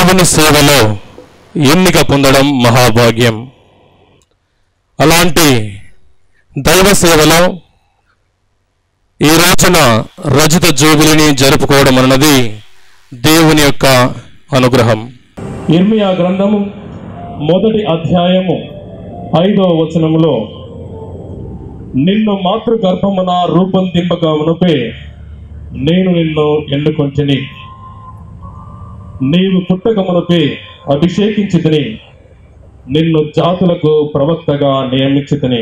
దేవుని సేవలో ఎన్నిక పొందడం మహాభాగ్యం అలాంటి దైవ సేవలో ఈ రోజున రజత జూబిలిని జరుపుకోవడం అన్నది దేవుని యొక్క అనుగ్రహం ఇర్మియా గ్రంథము మొదటి అధ్యాయము ఐదవ వచనములో నిన్ను మాతృగర్భమున రూపొందింపగా మునుపే నేను నిన్ను ఎన్నుకొంటిని నీవు పుట్టక మునుపే అభిషేకించితిని నిన్ను జాతులకు ప్రవక్తగా నియమించితిని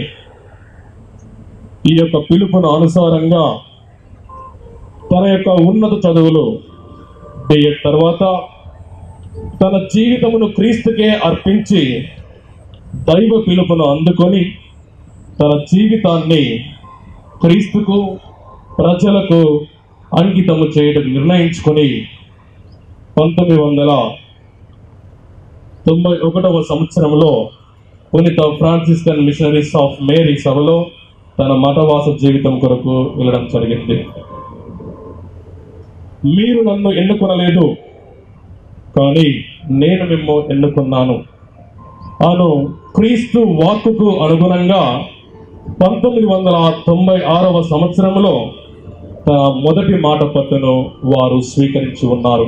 ఈ యొక్క పిలుపును అనుసారంగా తన యొక్క ఉన్నత చదువులు బిఎడ్ తర్వాత తన జీవితమును క్రీస్తుకే అర్పించి దైవ పిలుపును అందుకొని తన జీవితాన్ని క్రీస్తుకు ప్రజలకు అంకితము చేయడం నిర్ణయించుకొని పంతొమ్మిది వందల తొంభై ఒకటవ సంవత్సరంలో పునిత ఫ్రాన్సిస్కన్ మిషనరీస్ ఆఫ్ మేరీ సభలో తన మఠవాస జీవితం కొరకు వెళ్ళడం జరిగింది మీరు నన్ను ఎన్నుకొనలేదు కానీ నేను మిమ్ము ఎన్నుకున్నాను అను క్రీస్తు వాక్కుకు అనుగుణంగా పంతొమ్మిది వందల తొంభై ఆరవ సంవత్సరంలో తన మొదటి మాట పట్టును వారు స్వీకరించి ఉన్నారు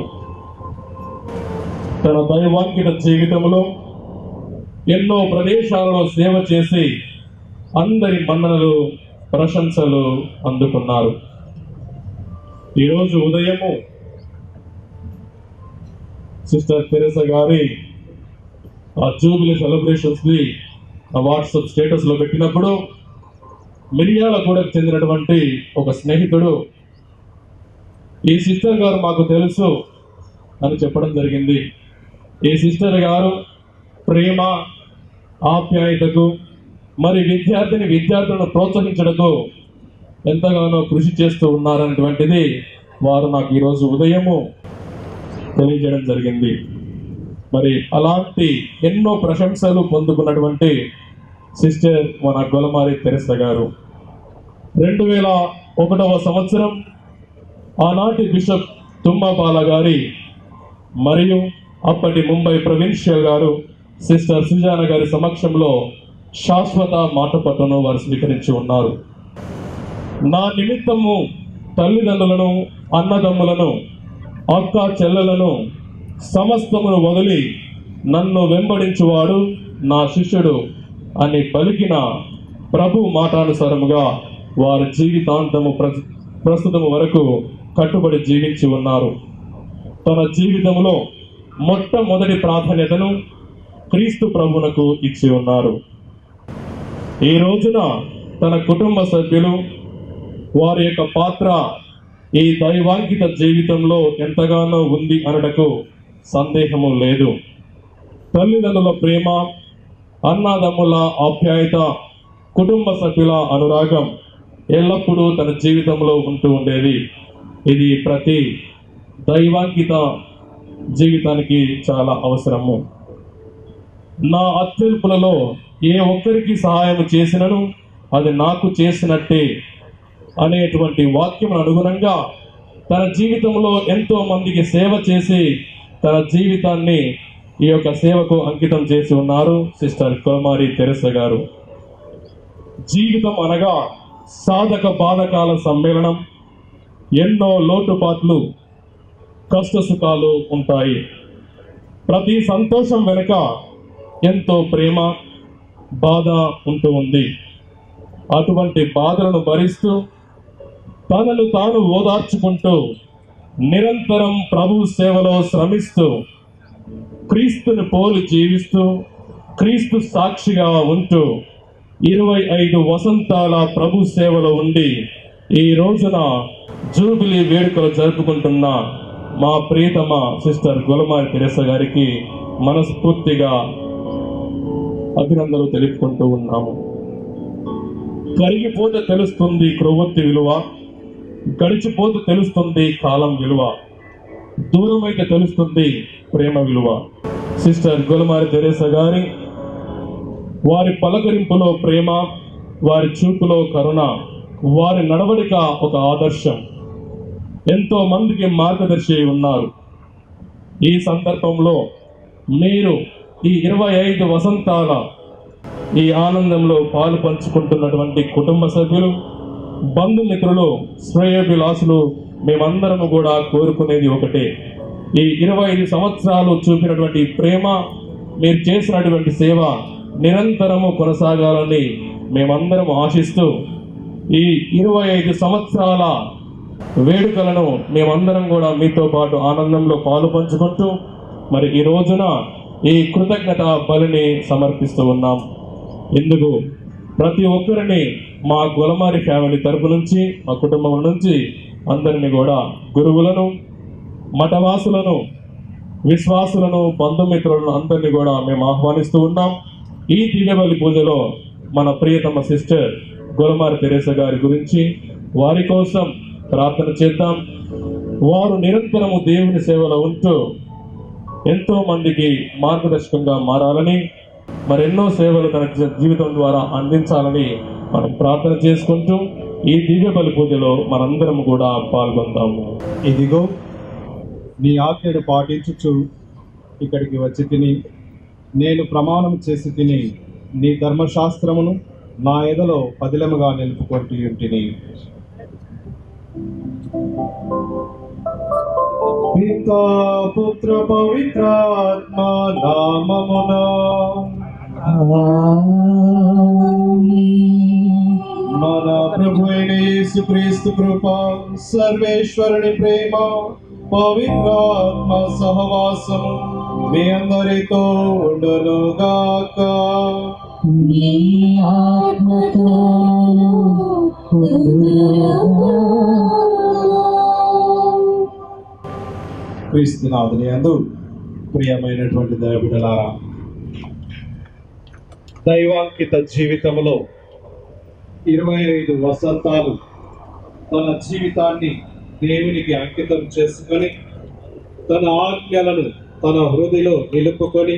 తన దైవాంకిత జీవితంలో ఎన్నో ప్రదేశాలలో సేవ చేసి అందరి మన్ననలు ప్రశంసలు అందుకున్నారు ఈరోజు ఉదయము సిస్టర్ తెరెసా గారి ఆ జూబిలీ సెలబ్రేషన్స్ ని ఆ వాట్సాప్ స్టేటస్ లో పెట్టినప్పుడు మిరియాల కూడా చెందినటువంటి ఒక స్నేహితుడు ఈ సిస్టర్ గారు మాకు తెలుసు అని చెప్పడం జరిగింది ఈ సిస్టర్ గారు ప్రేమ ఆప్యాయతకు మరి విద్యార్థిని విద్యార్థులను ప్రోత్సహించడకు ఎంతగానో కృషి చేస్తూ ఉన్నారనేటువంటిది వారు నాకు ఈరోజు ఉదయము తెలియజేయడం జరిగింది మరి అలాంటి ఎన్నో ప్రశంసలు పొందుకున్నటువంటి సిస్టర్ మన గొలమారి తెరస గారు రెండు వేల ఒకటవ సంవత్సరం ఆనాటి బిషప్ తుమ్మపాల గారి మరియు అప్పటి ముంబై ప్రొవిన్షియల్ గారు సిస్టర్ సుజాన గారి సమక్షంలో శాశ్వత మాటపట్టును వారు స్వీకరించి ఉన్నారు నా నిమిత్తము తల్లిదండ్రులను అన్నదమ్ములను అక్క చెల్లెలను సమస్తమును వదిలి నన్ను వెంబడించువాడు నా శిష్యుడు అని పలికిన ప్రభు మాటానుసారముగా వారి జీవితాంతము ప్ర ప్రస్తుతము వరకు కట్టుబడి జీవించి ఉన్నారు తన జీవితంలో మొట్టమొదటి ప్రాధాన్యతను క్రీస్తు ప్రభునకు ఇచ్చి ఉన్నారు ఈ రోజున తన కుటుంబ సభ్యులు వారి యొక్క పాత్ర ఈ దైవాంకిత జీవితంలో ఎంతగానో ఉంది అనటకు సందేహము లేదు తల్లిదండ్రుల ప్రేమ అన్నదమ్ముల ఆప్యాయత కుటుంబ సభ్యుల అనురాగం ఎల్లప్పుడూ తన జీవితంలో ఉంటూ ఉండేది ఇది ప్రతి దైవాంకిత జీవితానికి చాలా అవసరము నా అత్యల్పులలో ఏ ఒక్కరికి సహాయం చేసినను అది నాకు చేసినట్టే అనేటువంటి వాక్యం అనుగుణంగా తన జీవితంలో ఎంతో మందికి సేవ చేసి తన జీవితాన్ని ఈ యొక్క సేవకు అంకితం చేసి ఉన్నారు సిస్టర్ కుమారి తెరస గారు జీవితం అనగా సాధక బాధకాల సమ్మేళనం ఎన్నో లోటుపాట్లు కష్ట సుఖాలు ఉంటాయి ప్రతి సంతోషం వెనుక ఎంతో ప్రేమ బాధ ఉంటూ ఉంది అటువంటి బాధలను భరిస్తూ తనను తాను ఓదార్చుకుంటూ నిరంతరం ప్రభు సేవలో శ్రమిస్తూ క్రీస్తుని పోలి జీవిస్తూ క్రీస్తు సాక్షిగా ఉంటూ ఇరవై ఐదు వసంతాల ప్రభు సేవలో ఉండి ఈ రోజున జూబిలీ వేడుకలు జరుపుకుంటున్న మా ప్రియతమ సిస్టర్ గులమారి తెరస గారికి మనస్ఫూర్తిగా అభినందనలు తెలుపుకుంటూ ఉన్నాము కరిగిపోతే తెలుస్తుంది క్రొవ్వొత్తి విలువ గడిచిపోతే తెలుస్తుంది కాలం విలువ దూరం అయితే తెలుస్తుంది ప్రేమ విలువ సిస్టర్ గులమారి తెరేస గారి వారి పలకరింపులో ప్రేమ వారి చూపులో కరుణ వారి నడవడిక ఒక ఆదర్శం ఎంతో మందికి మార్గదర్శి అయి ఉన్నారు ఈ సందర్భంలో మీరు ఈ ఇరవై ఐదు వసంతాల ఈ ఆనందంలో పాలు పంచుకుంటున్నటువంటి కుటుంబ సభ్యులు బంధుమిత్రులు శ్రేయోభిలాసులు మేమందరము కూడా కోరుకునేది ఒకటే ఈ ఇరవై ఐదు సంవత్సరాలు చూపినటువంటి ప్రేమ మీరు చేసినటువంటి సేవ నిరంతరము కొనసాగాలని మేమందరం ఆశిస్తూ ఈ ఇరవై ఐదు సంవత్సరాల వేడుకలను మేమందరం కూడా మీతో పాటు ఆనందంలో పాలు పంచుకుంటూ మరి ఈ రోజున ఈ కృతజ్ఞత బలిని సమర్పిస్తూ ఉన్నాం ఎందుకు ప్రతి ఒక్కరిని మా గొలమారి ఫ్యామిలీ తరపు నుంచి మా కుటుంబం నుంచి అందరిని కూడా గురువులను మఠవాసులను విశ్వాసులను బంధుమిత్రులను అందరినీ కూడా మేము ఆహ్వానిస్తూ ఉన్నాం ఈ దివ్యబలి పూజలో మన ప్రియతమ సిస్టర్ గొలమారి తెరేస గారి గురించి వారి కోసం ప్రార్థన చేద్దాం వారు నిరంతరము దేవుని సేవలో ఉంటూ ఎంతో మందికి మార్గదర్శకంగా మారాలని మరెన్నో సేవలు తన జీ- జీవితం ద్వారా అందించాలని మనం ప్రార్థన చేసుకుంటూ ఈ దివ్య బలి పూజలో మనందరం కూడా పాల్గొందాము ఇదిగో నీ ఆజ్ఞను పాటించుచు ఇక్కడికి వచ్చి తిని నేను ప్రమాణం చేసి తిని నీ ధర్మశాస్త్రమును నా ఎదలో పదిలముగా నిలుపుకొంటి ఉంటిని పితా పుత్ర పవిత్రాత్మ నామమున మన ప్రభు అయిన యేసుక్రీస్తు కృప సర్వేశ్వరుని ప్రేమ పవిత్రాత్మ సహవాసము మీ అందరితో ఉండునుగాక నీ ఆత్మతో క్రీస్తునాథుని అందు ప్రియమైనటువంటి దైవబిడలారా దైవాంకిత జీవితంలో ఇరవై ఐదు వసంతాలు తన జీవితాన్ని దేవునికి అంకితం చేసుకొని తన ఆజ్ఞలను తన హృదయలో నిలుపుకొని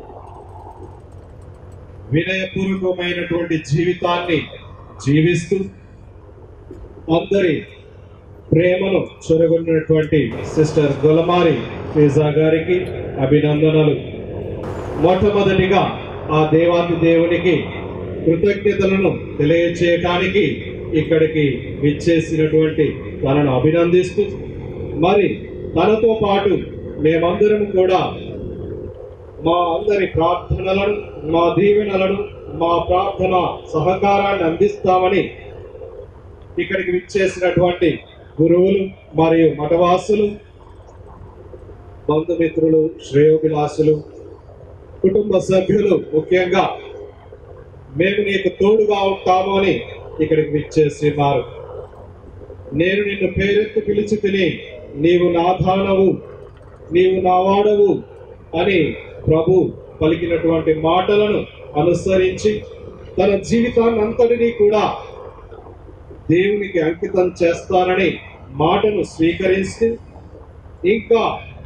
వినయపూర్వకమైనటువంటి జీవితాన్ని జీవిస్తూ అందరి ప్రేమను చొరగొన్నటువంటి సిస్టర్ గొలమారి ఫిజా గారికి అభినందనలు మొట్టమొదటిగా ఆ దేవాతి దేవునికి కృతజ్ఞతలను తెలియచేయటానికి ఇక్కడికి విచ్చేసినటువంటి తనను అభినందిస్తూ మరి తనతో పాటు మేమందరం కూడా మా అందరి ప్రార్థనలను మా దీవెనలను మా ప్రార్థన సహకారాన్ని అందిస్తామని ఇక్కడికి విచ్చేసినటువంటి గురువులు మరియు మఠవాసులు బంధుమిత్రులు శ్రేయోభిలాసులు కుటుంబ సభ్యులు ముఖ్యంగా మేము నీకు తోడుగా ఉంటాము అని ఇక్కడికి విచ్చేసి ఉన్నారు నేను నిన్ను పేరెత్తి పిలిచి తిని నీవు నా దానవు నీవు నా వాడవు అని ప్రభు పలికినటువంటి మాటలను అనుసరించి తన జీవితాన్ని అంతటినీ కూడా దేవునికి అంకితం చేస్తానని మాటను స్వీకరించి ఇంకా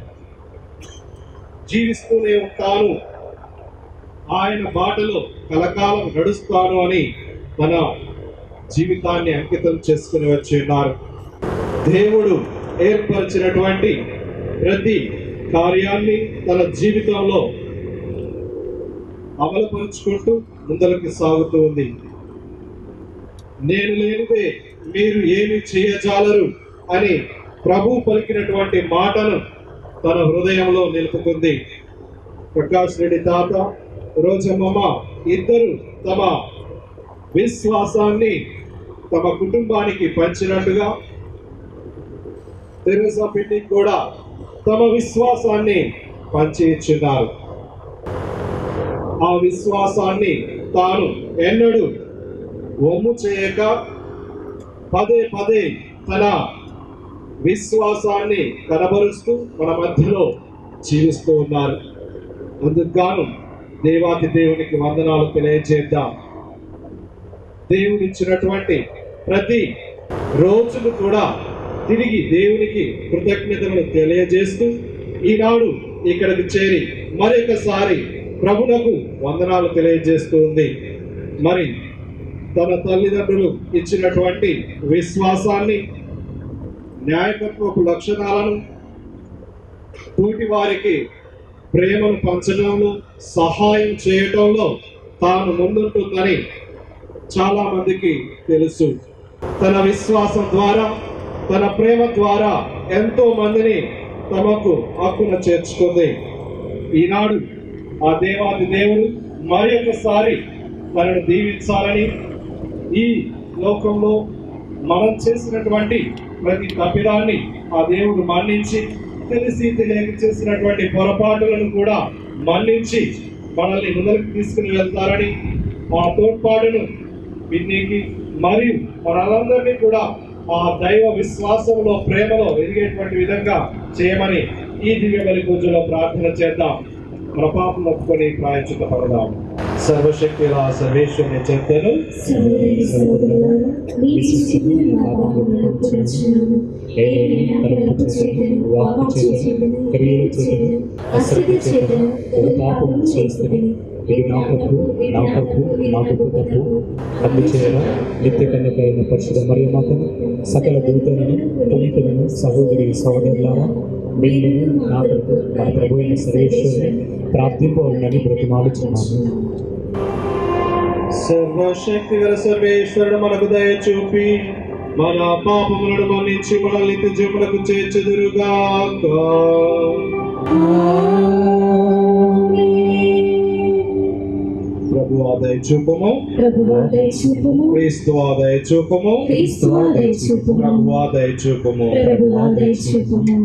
జీవిస్తూనే ఉంటాను ఆయన బాటలో కలకాలం నడుస్తాను అని తన జీవితాన్ని అంకితం చేసుకుని వచ్చి ఉన్నారు దేవుడు ఏర్పరిచినటువంటి ప్రతి కార్యాన్ని తన జీవితంలో అమలుపరుచుకుంటూ ముందరికి సాగుతూ ఉంది నేను లేనిదే మీరు ఏమి చేయజాలరు అని ప్రభు పలికినటువంటి మాటను తన హృదయంలో నిలుపుకుంది ప్రకాష్ రెడ్డి తాత రోజమ్మమ్మ ఇద్దరు తమ విశ్వాసాన్ని తమ కుటుంబానికి పంచినట్టుగా తెరసా పిన్నికి కూడా తమ విశ్వాసాన్ని పంచి ఇచ్చున్నారు ఆ విశ్వాసాన్ని తాను ఎన్నడూ ఒమ్ము చేయక పదే పదే తన విశ్వాసాన్ని కనబరుస్తూ మన మధ్యలో జీవిస్తూ ఉన్నారు అందుకు గాను దేవాతి దేవునికి వందనాలు తెలియజేద్దాం దేవుడిచ్చినటువంటి ప్రతి రోజును కూడా తిరిగి దేవునికి కృతజ్ఞతలను తెలియజేస్తూ ఈనాడు ఇక్కడికి చేరి మరొకసారి ప్రభునకు వందనాలు తెలియజేస్తూ ఉంది మరి తన తల్లిదండ్రులు ఇచ్చినటువంటి విశ్వాసాన్ని న్యాయకత్వపు లక్షణాలను తోటి వారికి ప్రేమను పంచడంలో సహాయం చేయటంలో తాను ముందుంటుందని చాలా మందికి తెలుసు తన విశ్వాసం ద్వారా తన ప్రేమ ద్వారా ఎంతో మందిని తమకు హక్కున చేర్చుకుంది ఈనాడు ఆ దేవాది దేవుడు మరి ఒకసారి తనను దీవించాలని ఈ లోకంలో మనం చేసినటువంటి ప్రతి తప్పిదాన్ని ఆ దేవుడు మన్నించి తెలిసి తెలియక చేసినటువంటి పొరపాటులను కూడా మన్నించి మనల్ని ముందరికి తీసుకుని వెళ్తారని ఆ తోడ్పాటును విన్నీకి మరియు మనందరినీ కూడా ఆ దైవ విశ్వాసంలో ప్రేమలో ఎదిగేటువంటి విధంగా చేయమని ఈ దివ్య బలి పూజలో ప్రార్థన చేద్దాం మన పాపం ఒప్పుకొని ప్రాయచిత పడదాం సర్వశక్తి సర్వేశ్వరుని చెప్తాను సహోదరి సహోదరులారా, మీ స్థితిని నా పాపములను క్షమించును. ఏదైనా తలంపు చేతను, వాక్కు చేతను, క్రియలు చేతను, అశ్రద్ధ చేతను, ఒక పాపము చేస్తుని, ఇది నా తప్పు నా తప్పు నా గొప్ప తప్పు అందుచేత నిత్య కన్యక అయిన పరిశుధ మరియమాతను సకల దూతలను పునీతులను సహోదరి సహోదరులారా మిల్లును నా తప్పు మన ప్రభు అయిన సర్వేశ్వరుని ప్రార్థింపవాలని బ్రతిమాలుచున్నాను సర్వశక్తి గల సర్వేశ్వరుడు మనకు దయ చూపి మన పాపములను మన్నించి మనల్ని నిత్యజీవులకు చేర్చుదురుగాక ప్రభు ఆదాయ చూపము ప్రభువా దయచూపుము క్రీస్తు ఆదాయ చూపము క్రీస్తువా దయచూపుము ప్రభు ఆదాయ చూపము ప్రభువా దయచూపుము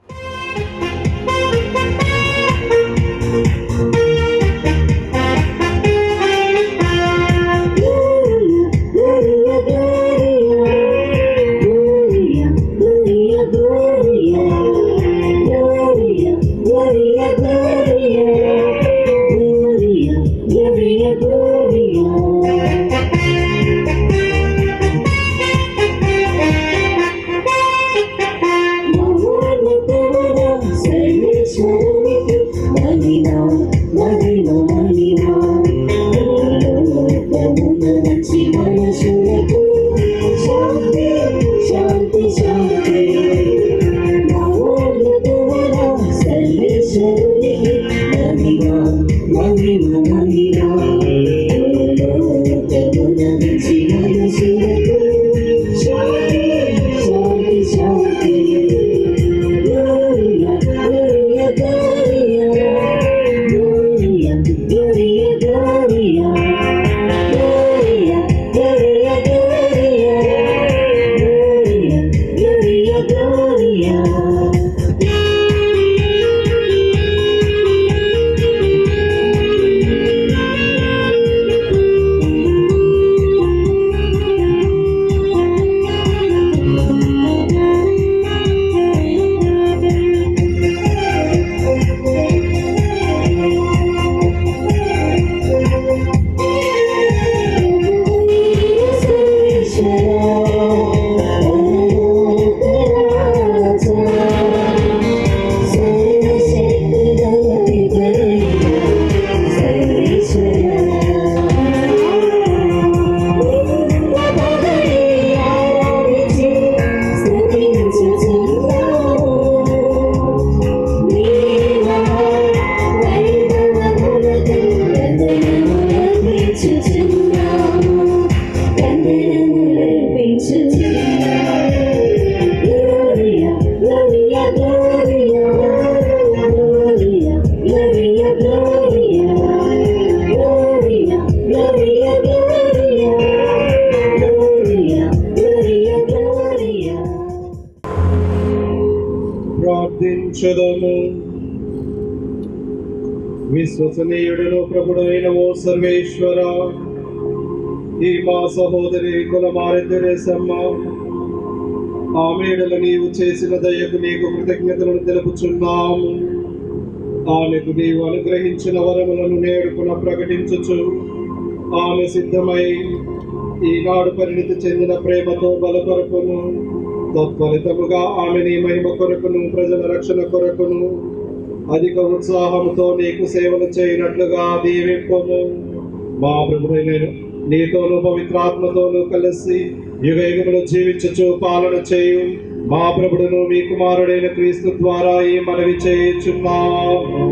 శాంతి శాంతి సర్వేశ్వరునికి మహిమా మహిమ మహిమా నుంచి మనసులకు శాంతి శాంతి శాంతి Gloria, gloria, gloria. Gloria, gloria, gloria. Gloria, gloria, gloria. Gloria, gloria, gloria. Gloria, Gloria, Gloria, Gloria, Gloria, Gloria, Gloria, Gloria, Gloria, Gloria, Gloria. ప్రార్థించదము విశ్వసనీయుడును ప్రభుడైన ఓ సర్వేశ్వర ఈ మా సహోదరి కులమారెద్దరేసమ్మ ఆమెడలు నీవు చేసిన దయకు నీకు కృతజ్ఞతలను తెలుపుచున్నాము ఆమెకు నీవు అనుగ్రహించిన వరములను నేడుకున ప్రకటించుచు ఆమె సిద్ధమై ఈనాడు పరిణితి చెందిన ప్రేమతో బలపరుపును తత్ఫలితముగా ఆమె నీ మహిమ కొరకును ప్రజల రక్షణ కొరకును అధిక ఉత్సాహంతో నీకు సేవలు చేయనట్లుగా దీవింపము మా ప్రభుడైన నీతోను పవిత్రాత్మతోను కలిసి యుగ యుగములు జీవించుచు పాలన చేయు మా ప్రభుడును మీ కుమారుడైన క్రీస్తు ద్వారా ఈ మనవి చేయుచున్నాము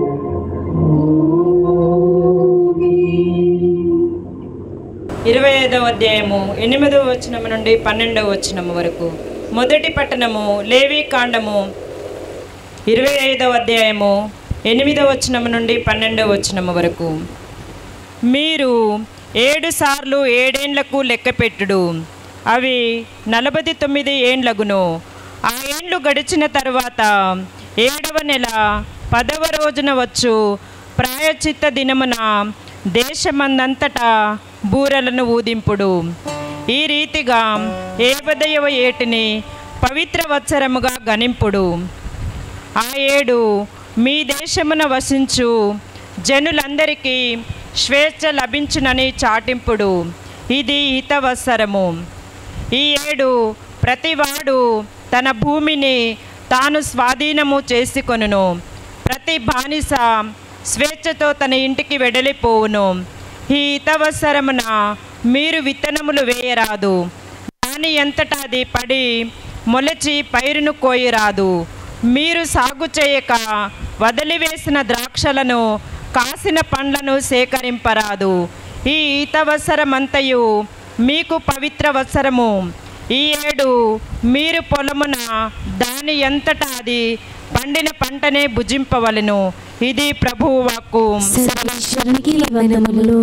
ఇరవై ఐదవ అధ్యాయము ఎనిమిదవ వచనము నుండి పన్నెండవ వచనము వరకు మొదటి పట్టణము లేవి కాండము ఇరవై ఐదవ అధ్యాయము ఎనిమిదవ వచనము నుండి పన్నెండవ వచనము వరకు మీరు ఏడు సార్లు ఏడేండ్లకు లెక్కపెట్టుడు అవి నలభై తొమ్మిది ఏండ్లగును ఆ ఏండ్లు గడిచిన తరువాత ఏడవ నెల పదవ రోజున వచ్చు ప్రాయచిత్త దినమున దేశమందంతటా బూరలను ఊదింపుడు ఈ రీతిగా ఏపదయవ ఏటిని పవిత్ర వత్సరముగా గణింపుడు ఆ ఏడు మీ దేశమున వసించు జనులందరికీ స్వేచ్ఛ లభించునని చాటింపుడు ఇది హితవత్సరము ఈ ఏడు ప్రతివాడు తన భూమిని తాను స్వాధీనము చేసుకొనును ప్రతి బానిస స్వేచ్ఛతో తన ఇంటికి వెడలిపోవును ఈ హితవత్సరమున మీరు విత్తనములు వేయరాదు దాని ఎంతటా అది పడి మొలచి పైరును కోయరాదు మీరు సాగు చేయక వదిలివేసిన ద్రాక్షలను కాసిన పండ్లను సేకరింపరాదు ఈ ఈతవసరమంతయు మీకు పవిత్ర వత్సరము ఈ ఏడు మీరు పొలమున దాని ఎంతటా అది పండిన పంటనే భుజింపవలెను ఇది ప్రభువు వాక్కు సర్వేశ్వరునికి వందనములు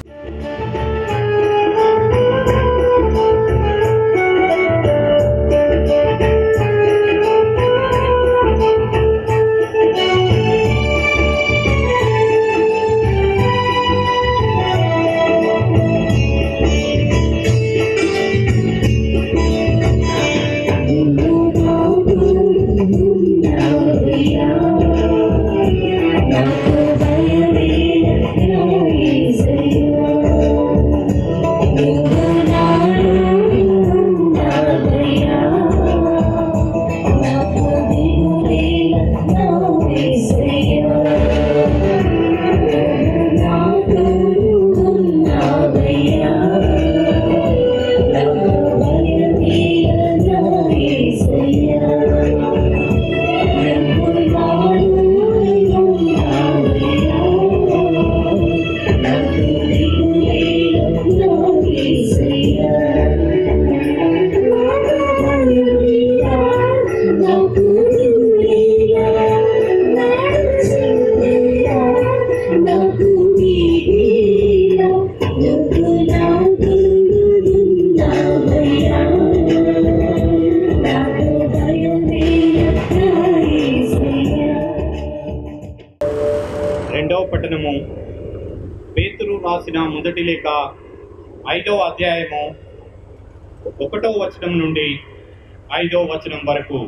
రెండవ పట్టణము పేతురు రాసిన మొదటి లేఖ ఐదవ అధ్యాయము ఒకటవ వచనం నుండి ఐదవ వచనం వరకు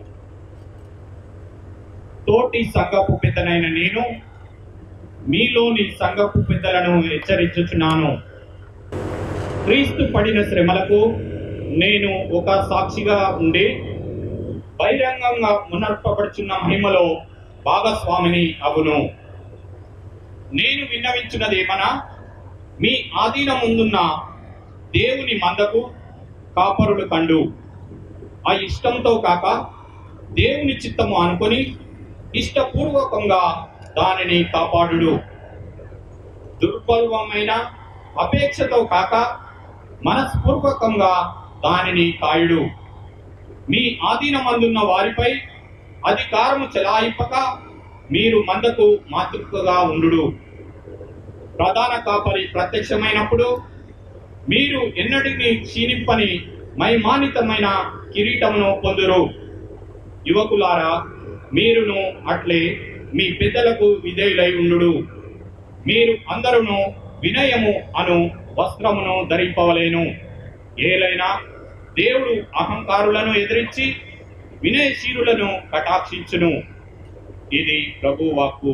తోటి సంఘపు పెద్దనైన నేను మీలోని సంఘపు పెద్దలను హెచ్చరించుచున్నాను క్రీస్తు పడిన శ్రమలకు నేను ఒక సాక్షిగా ఉండి బహిరంగంగా మునర్పబడుచున్న మహిమలో భాగస్వామిని అగును నేను విన్నవించున్నదేమనా మీ ఆధీనం ముందున్న దేవుని మందకు కాపరుడు కండు ఆ ఇష్టంతో కాక దేవుని చిత్తము అనుకొని ఇష్టపూర్వకంగా దానిని కాపాడుడు దుర్బలమైన అపేక్షతో కాక మనస్పూర్వకంగా దానిని కాయుడు మీ ఆధీనమందున్న వారిపై అధికారము చెలాయింపక మీరు మందకు మాతృకగా ఉండు ప్రధాన కాపరి ప్రత్యక్షమైనప్పుడు మీరు ఎన్నటిని క్షీణింపని మైమానితమైన కిరీటమును పొందురు యువకులారా మీరును అట్లే మీ పెద్దలకు విధేయులై ఉండు మీరు అందరును వినయము అను వస్త్రమును ధరింపవలేను ఏలైనా దేవుడు అహంకారులను ఎదిరించి వినయశీరులను కటాక్షించును ఇది ప్రభు వాక్కు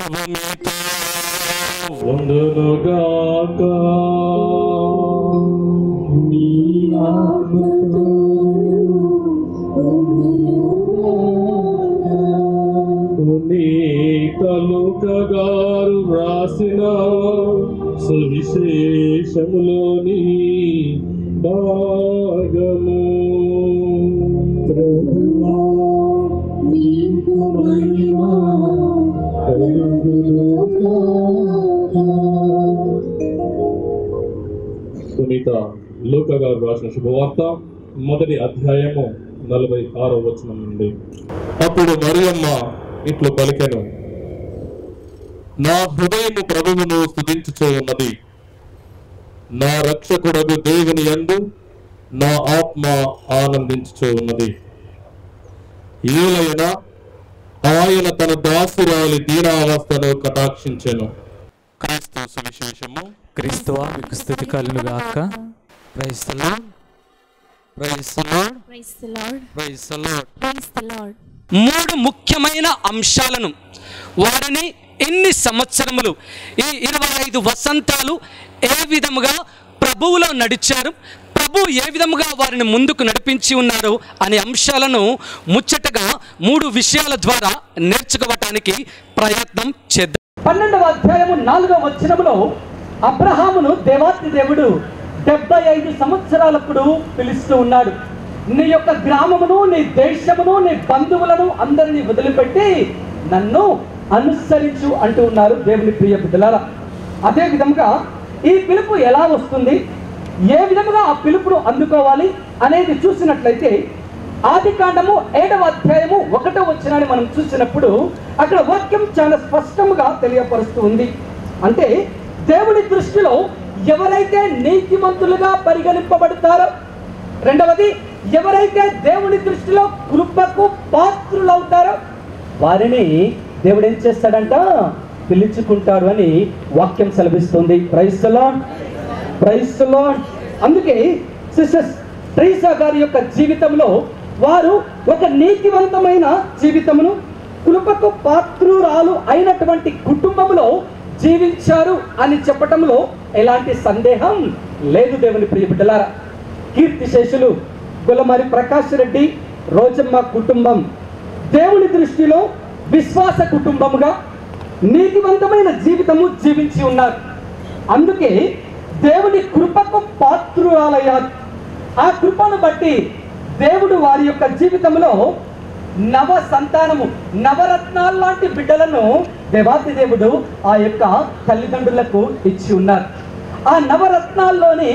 ప్రభువు మీతో ఉండునుగాక నీ ఆత్మతో గారు వ్రాసిన సువిశేషములోని భాగము ప్రభువా నీకు మహిమ కలుగునుగాక సునీత లూక గారు రాసిన శుభవార్త మొదటి అధ్యాయము నలభై ఆరో వచనం నుండి అప్పుడు మరియమ్మ ఇట్లు పలికెను నా హృదయము ప్రభువును స్తుతించుచూ ఉన్నది నా రక్షకుడగు దేవుని యందు నా ఆత్మ ఆనందించుచూ ఉన్నది ఏలైనా ఆయన తన దాసురాలి దీనావస్థను కటాక్షించెను క్రీస్తు సువిశేషము క్రీస్తువా మీకు స్థుతి కలును గాక praise the Lord praise the Lord Praise the Lord. Praise the Lord Praise the Lord. మూడు ముఖ్యమైన అంశాలను వారిని ఎన్ని సంవత్సరములు ఈ ఇరవై ఐదు వసంతాలు ఏ విధముగా ప్రభువులో నడిచారు ప్రభు ఏ విధముగా వారిని ముందుకు నడిపించి ఉన్నారు అనే అంశాలను ముచ్చటగా మూడు విషయాల ద్వారా నేర్చుకోవటానికి ప్రయత్నం చేద్దాం పన్నెండవ అధ్యాయము నాలుగవ వచనములో అబ్రహామును దేవాతి దేవుడు డెబ్బై ఐదు సంవత్సరాలప్పుడు పిలుస్తూ ఉన్నాడు నీ యొక్క గ్రామమును నీ దేశమును నీ బంధువులను అందరినీ వదిలిపెట్టి నన్ను అనుసరించు అంటూ ఉన్నారు దేవుని ప్రియ బిడ్డలారా అదే విధముగా ఈ పిలుపు ఎలా వస్తుంది ఏ విధముగా ఆ పిలుపును అందుకోవాలి అనేది చూసినట్లయితే ఆది కాండము ఏడవ అధ్యాయము ఒకటో వచ్చినాన్ని మనం చూసినప్పుడు అక్కడ వాక్యం చాలా స్పష్టంగా తెలియపరుస్తూ ఉంది అంటే దేవుని దృష్టిలో ఎవరైతే నీతిమంతులుగా పరిగణింపబడతారో రెండవది ఎవరైతే దేవుని దృష్టిలో కృపకు పాత్రులవుతారో వారిని దేవుడు ఏం చేస్తాడంట పిలుచుకుంటాడు అని వాక్యం సెలవిస్తుంది క్రైస్తలో క్రైస్తలో అందుకే సిస్టర్స్ ట్రీసా గారి యొక్క జీవితంలో వారు ఒక నీతివంతమైన జీవితమును కృపకు పాత్రురాలు అయినటువంటి కుటుంబంలో జీవించారు అని చెప్పటంలో ఎలాంటి సందేహం లేదు దేవుని ప్రియ బిడ్డలారా కీర్తిశేషులు గులమరి ప్రకాష్ రెడ్డి రోజమ్మ కుటుంబం దేవుని దృష్టిలో విశ్వాస కుటుంబముగా నీతివంతమైన జీవితము జీవించి ఉన్నారు అందుకే దేవుని కృపకు పాత్రురాలయ్యారు ఆ కృపను బట్టి దేవుడు వారి యొక్క జీవితంలో నవ సంతానము నవరత్నాల లాంటి బిడ్డలను దేవాతి దేవుడు ఆ యొక్క తల్లిదండ్రులకు ఇచ్చి ఉన్నారు ఆ నవరత్నాల్లోని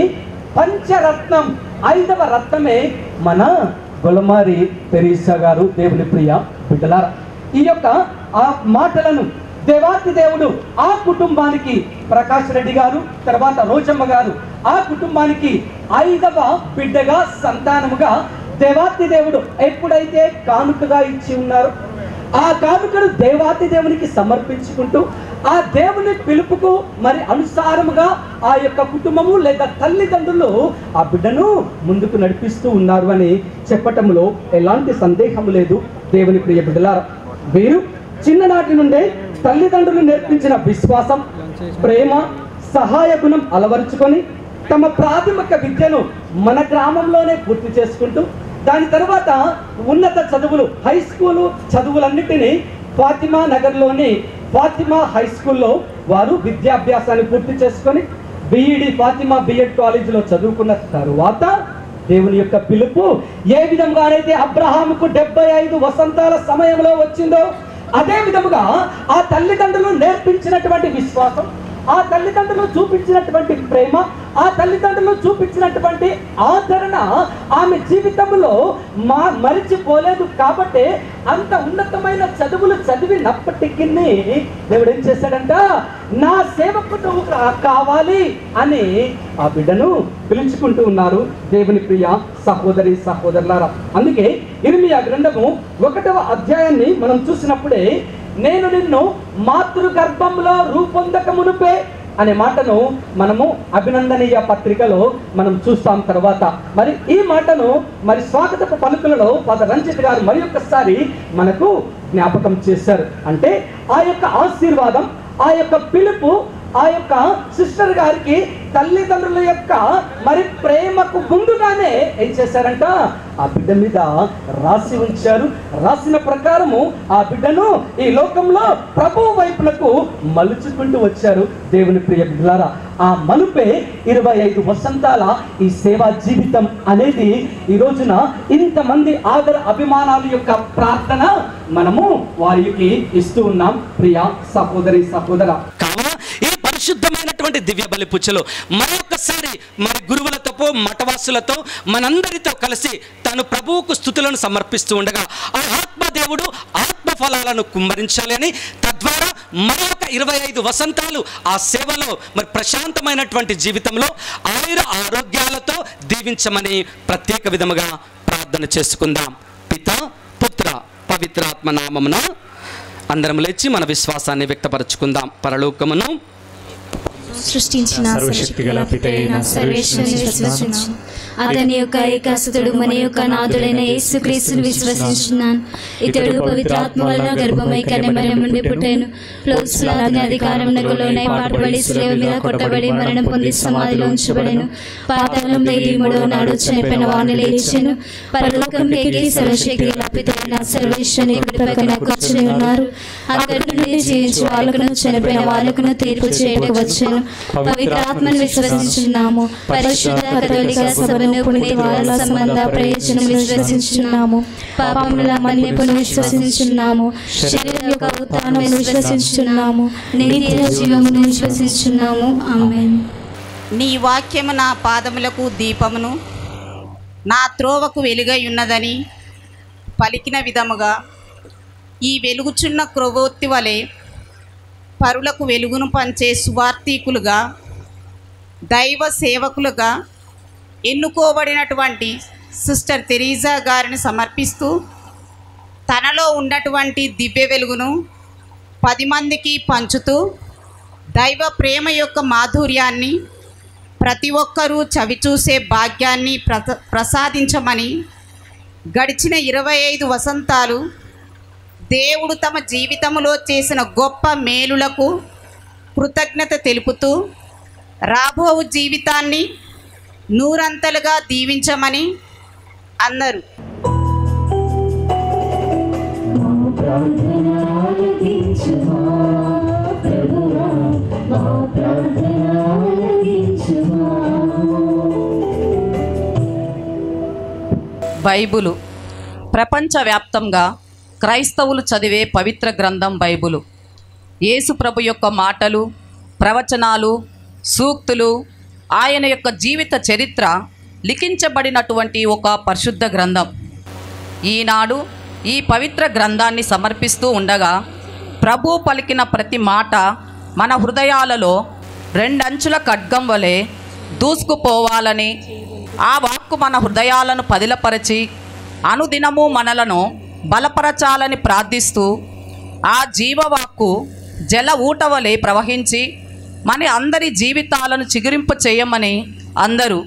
పంచరత్నం ఐదవ రత్నమే మన గొలమారి తెరీసా గారు దేవుని ప్రియ బిడ్డలారా ఈ యొక్క ఆ మాటలను దేవాతి దేవుడు ఆ కుటుంబానికి ప్రకాష్ రెడ్డి గారు తర్వాత రోజమ్మ గారు ఆ కుటుంబానికి ఐదవ బిడ్డగా సంతానముగా దేవాతి దేవుడు ఎప్పుడైతే కానుకగా ఇచ్చి ఉన్నారో ఆ కానుకను దేవాతి దేవునికి సమర్పించుకుంటూ ఆ దేవుని పిలుపుకు మరి అనుసారముగా ఆ యొక్క కుటుంబము లేదా తల్లిదండ్రులు ఆ బిడ్డను ముందుకు నడిపిస్తూ ఉన్నారు అని చెప్పటంలో ఎలాంటి సందేహము లేదు దేవుని ప్రియ బిడ్డలారా వీరు చిన్ననాటి నుండే తల్లిదండ్రులు నేర్పించిన విశ్వాసం ప్రేమ సహాయ గుణం అలవరుచుకొని తమ ప్రాథమిక విద్యను మన గ్రామంలోనే పూర్తి చేసుకుంటూ దాని తర్వాత ఉన్నత చదువులు హై స్కూలు చదువులన్నిటినీ ఫాతిమా నగర్లోని ఫాతిమా హై స్కూల్లో వారు విద్యాభ్యాసాన్ని పూర్తి చేసుకొని బిఈడి ఫాతిమా బిఎడ్ కాలేజీలో చదువుకున్న తరువాత దేవుని యొక్క పిలుపు ఏ విధంగానైతే అబ్రహాముకు డెబ్బై ఐదు వసంతాల సమయంలో వచ్చిందో అదే విధముగా ఆ తల్లిదండ్రులు నేర్పించినటువంటి విశ్వాసం ఆ తల్లిదండ్రులు చూపించినటువంటి ప్రేమ ఆ తల్లిదండ్రులు చూపించినటువంటి ఆదరణ ఆమె జీవితంలో మా మరిచిపోలేదు కాబట్టి అంత ఉన్నతమైన చదువులు చదివినప్పటికీ దేవుడు ఏం చేశాడంట నా సేవకు నువ్వు కా- కావాలి అని ఆ బిడ్డను పిలుచుకుంటూ ఉన్నారు దేవుని ప్రియ సహోదరి సహోదరులారా అందుకే ఇర్మియా గ్రంథము ఒకటవ అధ్యాయాన్ని మనం చూసినప్పుడే నేను నిన్ను మాతృ గర్భంలో రూపొందక మునుపే అనే మాటను మనము అభినందనీయ పత్రికలో మనం చూస్తాం తర్వాత మరి ఈ మాటను మరి స్వాగతపు పలుకులలో పద రంజిత్ గారు మరి ఒక్కసారి మనకు జ్ఞాపకం చేశారు అంటే ఆ యొక్క ఆశీర్వాదం ఆ యొక్క పిలుపు ఆ యొక్క సిస్టర్ గారికి తల్లిదండ్రుల యొక్క మరి ప్రేమకు ముందుగానే ఏం చేశారంట ఆ బిడ్డ మీద రాసి ఉంచారు రాసిన ప్రకారము ఆ బిడ్డను ఈ లోకంలో ప్రభు వైపునకు మలుచుకుంటూ వచ్చారు దేవుని ప్రియ బిడ్డలారా ఆ మలుపే ఇరవై ఐదు వసంతాల ఈ సేవా జీవితం అనేది ఈ రోజున ఇంతమంది ఆదర అభిమానాల యొక్క ప్రార్థన మనము వారికి ఇస్తూ ఉన్నాం ప్రియ సహోదరి సహోదర కావున ఈ పరిశుద్ధమైనటువంటి దివ్య బలి పూజలో మరొకసారి మరి గురువులతో మఠవాసులతో మనందరితో కలిసి తను ప్రభువుకు స్థుతులను సమర్పిస్తూ ఉండగా ఆ ఆత్మదేవుడు ఆత్మ ఫలాలను కుమ్మరించాలి అని తద్వారా మరొక ఇరవై ఐదు వసంతాలు ఆ సేవలో మరి ప్రశాంతమైనటువంటి జీవితంలో ఆయుర ఆరోగ్యాలతో దీవించమని ప్రత్యేక విధముగా ప్రార్థన చేసుకుందాం పిత పుత్ర పవిత్రాత్మ నామమున అందరం లేచి మన విశ్వాసాన్ని వ్యక్తపరచుకుందాం పరలోకమును సృష్టించిన సర్వశక్తిగల పితైన సర్వేశ్వరుని విశ్వసించు అతని యొక్క ఏకాసుతుడు మన యొక్క నాథుడైన యేసుక్రీస్తుని విశ్వసించున్నాను ఇతడు పవిత్రాత్మ వలన గర్భమై కన్యమరం నుండి పుట్టాను ప్లోత్సులాది అధికారం నగులోనే పాటుబడి శిలువ మీద కొట్టబడి మరణం పొంది సమాధిలో ఉంచబడెను పాతాళంలో ఈ మూడవ నాడు చనిపోయిన వాడిని లేచెను పరలోకం ఎక్కి సర్వశక్తి గల పితైన సర్వేశ్వరుని కుడి పక్కన కూర్చుని ఉన్నారు అక్కడి నుండి జీవించి వాళ్ళకును చనిపోయిన వాళ్ళకును తీర్పు చేయటకు వచ్చాను పవిత్రాత్మను విశ్వసించున్నాము పరిశుద్ధ కథోలిక సభను పునీత వాళ్ళ సంబంధ ప్రయోజనం విశ్వసించున్నాము పాపముల మన్నిపును విశ్వసించున్నాము శరీరం యొక్క ఉత్థానం విశ్వసించున్నాము నిత్య జీవమును విశ్వసించున్నాము ఆమేన్ నీ వాక్యము నా పాదములకు దీపమును నా త్రోవకు వెలుగై ఉన్నదని పలికిన విధముగా ఈ వెలుగుచున్న క్రొవ్వొత్తి వలె పరులకు వెలుగును పంచే సువార్థికులుగా దైవ సేవకులుగా ఎన్నుకోబడినటువంటి సిస్టర్ తెరీజా గారిని సమర్పిస్తూ తనలో ఉన్నటువంటి దివ్య వెలుగును పది మందికి పంచుతూ దైవ ప్రేమ యొక్క మాధుర్యాన్ని ప్రతి ఒక్కరూ చవిచూసే భాగ్యాన్ని ప్రస ప్రసాదించమని గడిచిన ఇరవై ఐదు వసంతాలు దేవుడు తమ జీవితంలో చేసిన గొప్ప మేలులకు కృతజ్ఞత తెలుపుతూ రాబోవు జీవితాన్ని నూరంతలుగా దీవించమని అన్నారు బైబులు ప్రపంచవ్యాప్తంగా క్రైస్తవులు చదివే పవిత్ర గ్రంథం బైబులు యేసు ప్రభు యొక్క మాటలు ప్రవచనాలు సూక్తులు ఆయన యొక్క జీవిత చరిత్ర లిఖించబడినటువంటి ఒక పరిశుద్ధ గ్రంథం ఈనాడు ఈ పవిత్ర గ్రంథాన్ని సమర్పిస్తూ ఉండగా ప్రభు పలికిన ప్రతి మాట మన హృదయాలలో రెండంచుల ఖడ్గం వలె దూసుకుపోవాలని ఆ వాక్కు మన హృదయాలను పదిలపరచి అనుదినము మనలను బలపరచాలని ప్రార్థిస్తూ ఆ జీవవాక్కు జల ఊట వలె ప్రవహించి మన అందరి జీవితాలను చిగురింప చేయమని అందరూ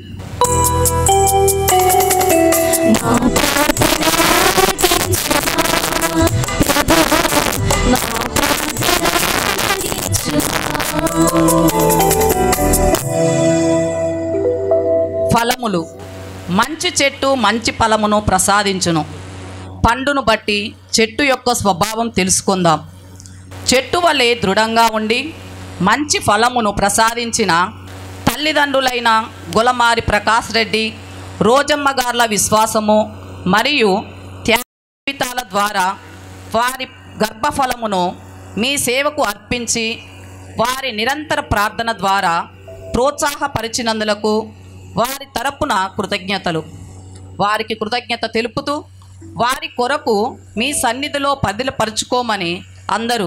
ఫలములు మంచి చెట్టు మంచి ఫలమును ప్రసాదించును పండును బట్టి చెట్టు యొక్క స్వభావం తెలుసుకుందాం చెట్టు వలె దృఢంగా ఉండి మంచి ఫలమును ప్రసాదించిన తల్లిదండ్రులైన గులమారి ప్రకాష్ రెడ్డి రోజమ్మ గార్ల విశ్వాసము మరియు త్యాగ జీవితాల ద్వారా వారి గర్భఫలమును మీ సేవకు అర్పించి వారి నిరంతర ప్రార్థన ద్వారా ప్రోత్సాహపరిచినందులకు వారి తరపున కృతజ్ఞతలు వారికి కృతజ్ఞత తెలుపుతూ వారి కొరకు మీ సన్నిధిలో పదిలపరుచుకోమని అందరూ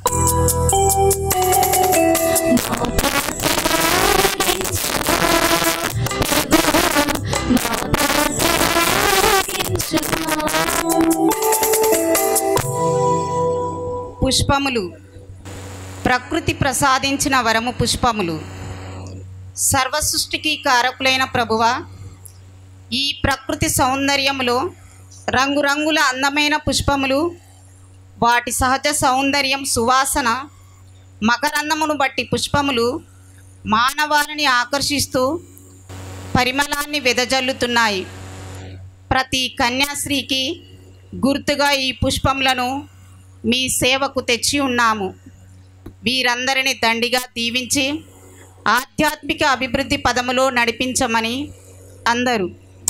పుష్పములు ప్రకృతి ప్రసాదించిన వరము పుష్పములు సర్వసృష్టికి కారకులైన ప్రభువ ఈ ప్రకృతి సౌందర్యములో రంగురంగుల అందమైన పుష్పములు వాటి సహజ సౌందర్యం సువాసన మకరందమును బట్టి పుష్పములు మానవాళిని ఆకర్షిస్తూ పరిమళాన్ని వెదజల్లుతున్నాయి ప్రతి కన్యాశ్రీకి గుర్తుగా ఈ పుష్పములను మీ సేవకు తెచ్చి ఉన్నాము వీరందరిని దండిగా దీవించి ఆధ్యాత్మిక అభివృద్ధి పదములో నడిపించమని అందరూ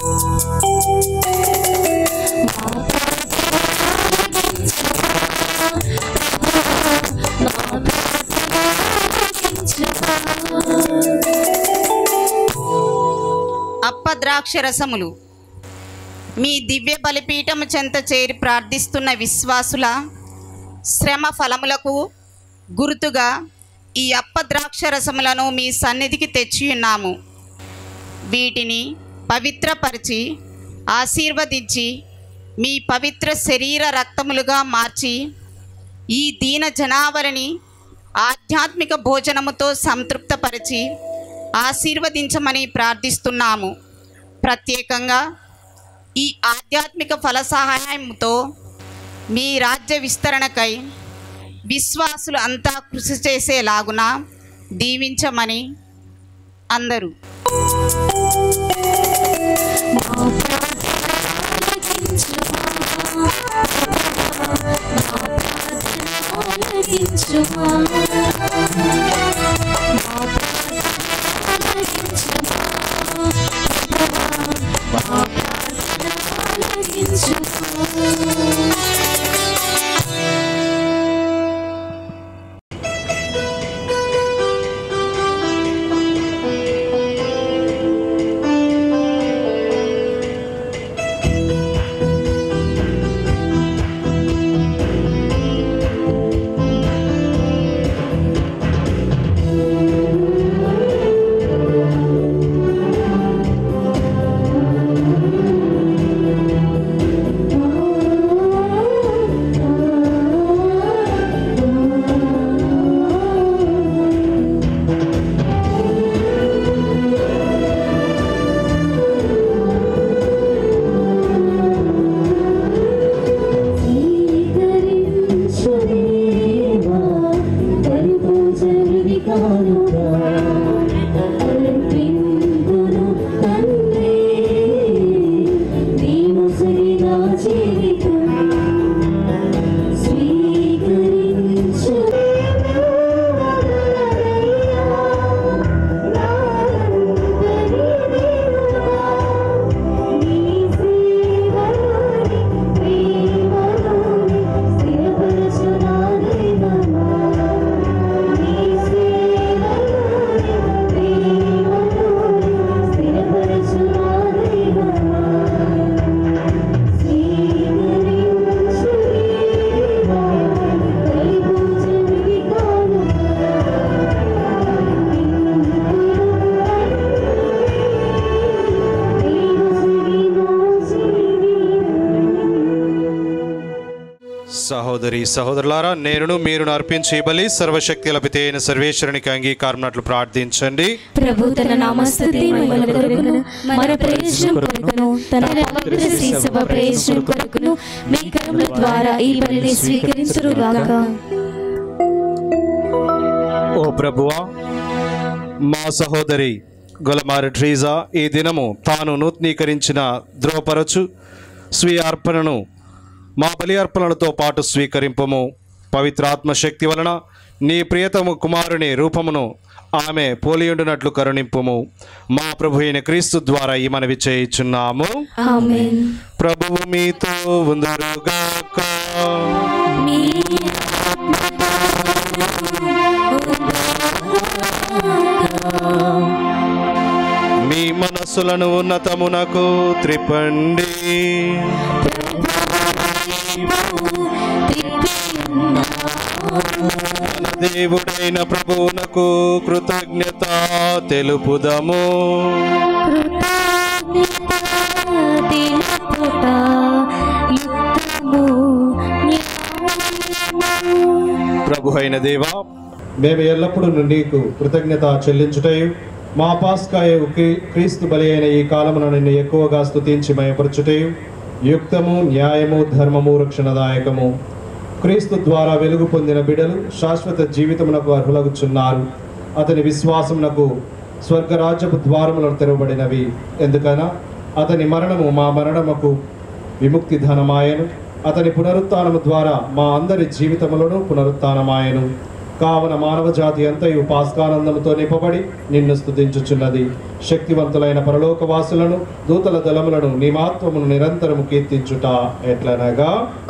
అప్ప ద్రాక్ష రసములు మీ దివ్య బలిపీఠము చెంత చేరి ప్రార్థిస్తున్న విశ్వాసుల శ్రమ ఫలములకు గుర్తుగా ఈ అప్ప ద్రాక్ష రసములను మీ సన్నిధికి తెచ్చి ఉన్నాము వీటిని పవిత్రపరిచి ఆశీర్వదించి మీ పవిత్ర శరీర రక్తములుగా మార్చి ఈ దీన జనావరిని ఆధ్యాత్మిక భోజనముతో సంతృప్తపరిచి ఆశీర్వదించమని ప్రార్థిస్తున్నాము ప్రత్యేకంగా ఈ ఆధ్యాత్మిక ఫల సహాయంతో మీ రాజ్య విస్తరణకై విశ్వాసులు అంతా కృషి చేసేలాగున దీవించమని అందరూ సహోదరి సహోదరులారా నేనును మీరు అర్పించే బలి సర్వశక్తి లభితే అయిన సర్వేశ్వరునికి అంగీకారమునట్లు ప్రార్థించండి ప్రభు తన నామస్తుతి మహిమల కొరకును మన ప్రయోజనం కొరకును తన పవిత్ర శ్రీసభ ప్రయోజనం కొరకును మీ కర్మల ద్వారా ఈ బలిని స్వీకరించురుగాక ఓ ప్రభువా మా సహోదరి గొలమారి ట్రీజా ఈ దినము తాను నూతనీకరించిన ధ్రువపరచు స్వీయ అర్పణను మా బలి అర్పణలతో పాటు స్వీకరింపము పవిత్రాత్మ శక్తి వలన నీ ప్రియతము కుమారుని రూపమును ఆమె పోలియుండునట్లు కరుణింపుము మా ప్రభు అయిన క్రీస్తు ద్వారా ఈ మనవి చేయుచున్నాము ఆమేన్ ప్రభువు మీతో ఉందరుగాక మీ మనస్సులను ఉన్నతమునకు త్రిపండి మన దేవుడైన ప్రభువునకు కృతజ్ఞత తెలుపుదము ప్రభు అయిన దేవా మేము ఎల్లప్పుడూ నీకు కృతజ్ఞత చెల్లించుటయు మా పాస్కాయు క్రీ- క్రీస్తు బలి అయిన ఈ కాలమున నిన్ను ఎక్కువగా స్తుతించి మయపరచుటయు యుక్తము న్యాయము ధర్మము రక్షణదాయకము క్రీస్తు ద్వారా వెలుగు పొందిన బిడలు శాశ్వత జీవితమునకు అర్హులగుచున్నారు అతని విశ్వాసమునకు స్వర్గరాజ్యపు ద్వారములను తెరవబడినవి ఎందుకనా అతని మరణము మా మరణముకు విముక్తి ధనమాయను అతని పునరుత్థానము ద్వారా మా అందరి జీవితములను పునరుత్థానమాయను కావున మానవ జాతి అంతయు పాస్కానందముతో నింపబడి నిన్ను స్తుతించుచున్నది శక్తివంతులైన పరలోకవాసులను దూతల దళములను నీ మహత్వమును నిరంతరము కీర్తించుట ఎట్లనగా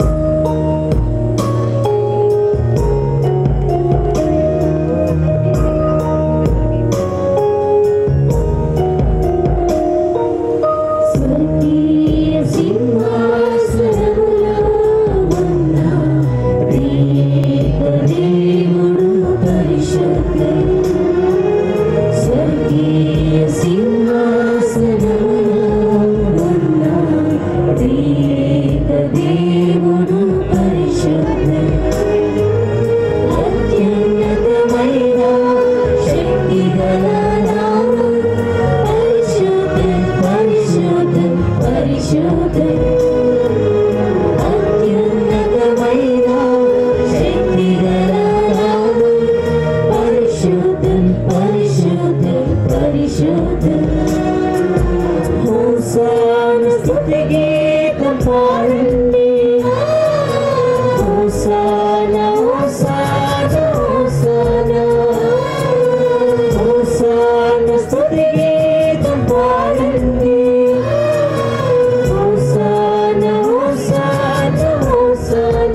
స్వర్గీయ సింహాసనములో ఉన్న దేవదేవుడు పరిశుద్ధుడు. స్వర్గీయ సింహాసనములో ఉన్న దేవదేవుడు పరిశుద్ధుడు. అత్యున్నతమైన శక్తిగల నామం పరిశుద్ధం, పరిశుద్ధం, పరిశుద్ధం. అత్యున్నతమైన శక్తిగల నామం పరిశుద్ధం, పరిశుద్ధం, పరిశుద్ధం. హోసాన స్తుతి గీతం పాడండి హోసాన హోసాన హోసాన హోసాన స్తుతి గీతం పాడండి హోసాన హోసాన హోసాన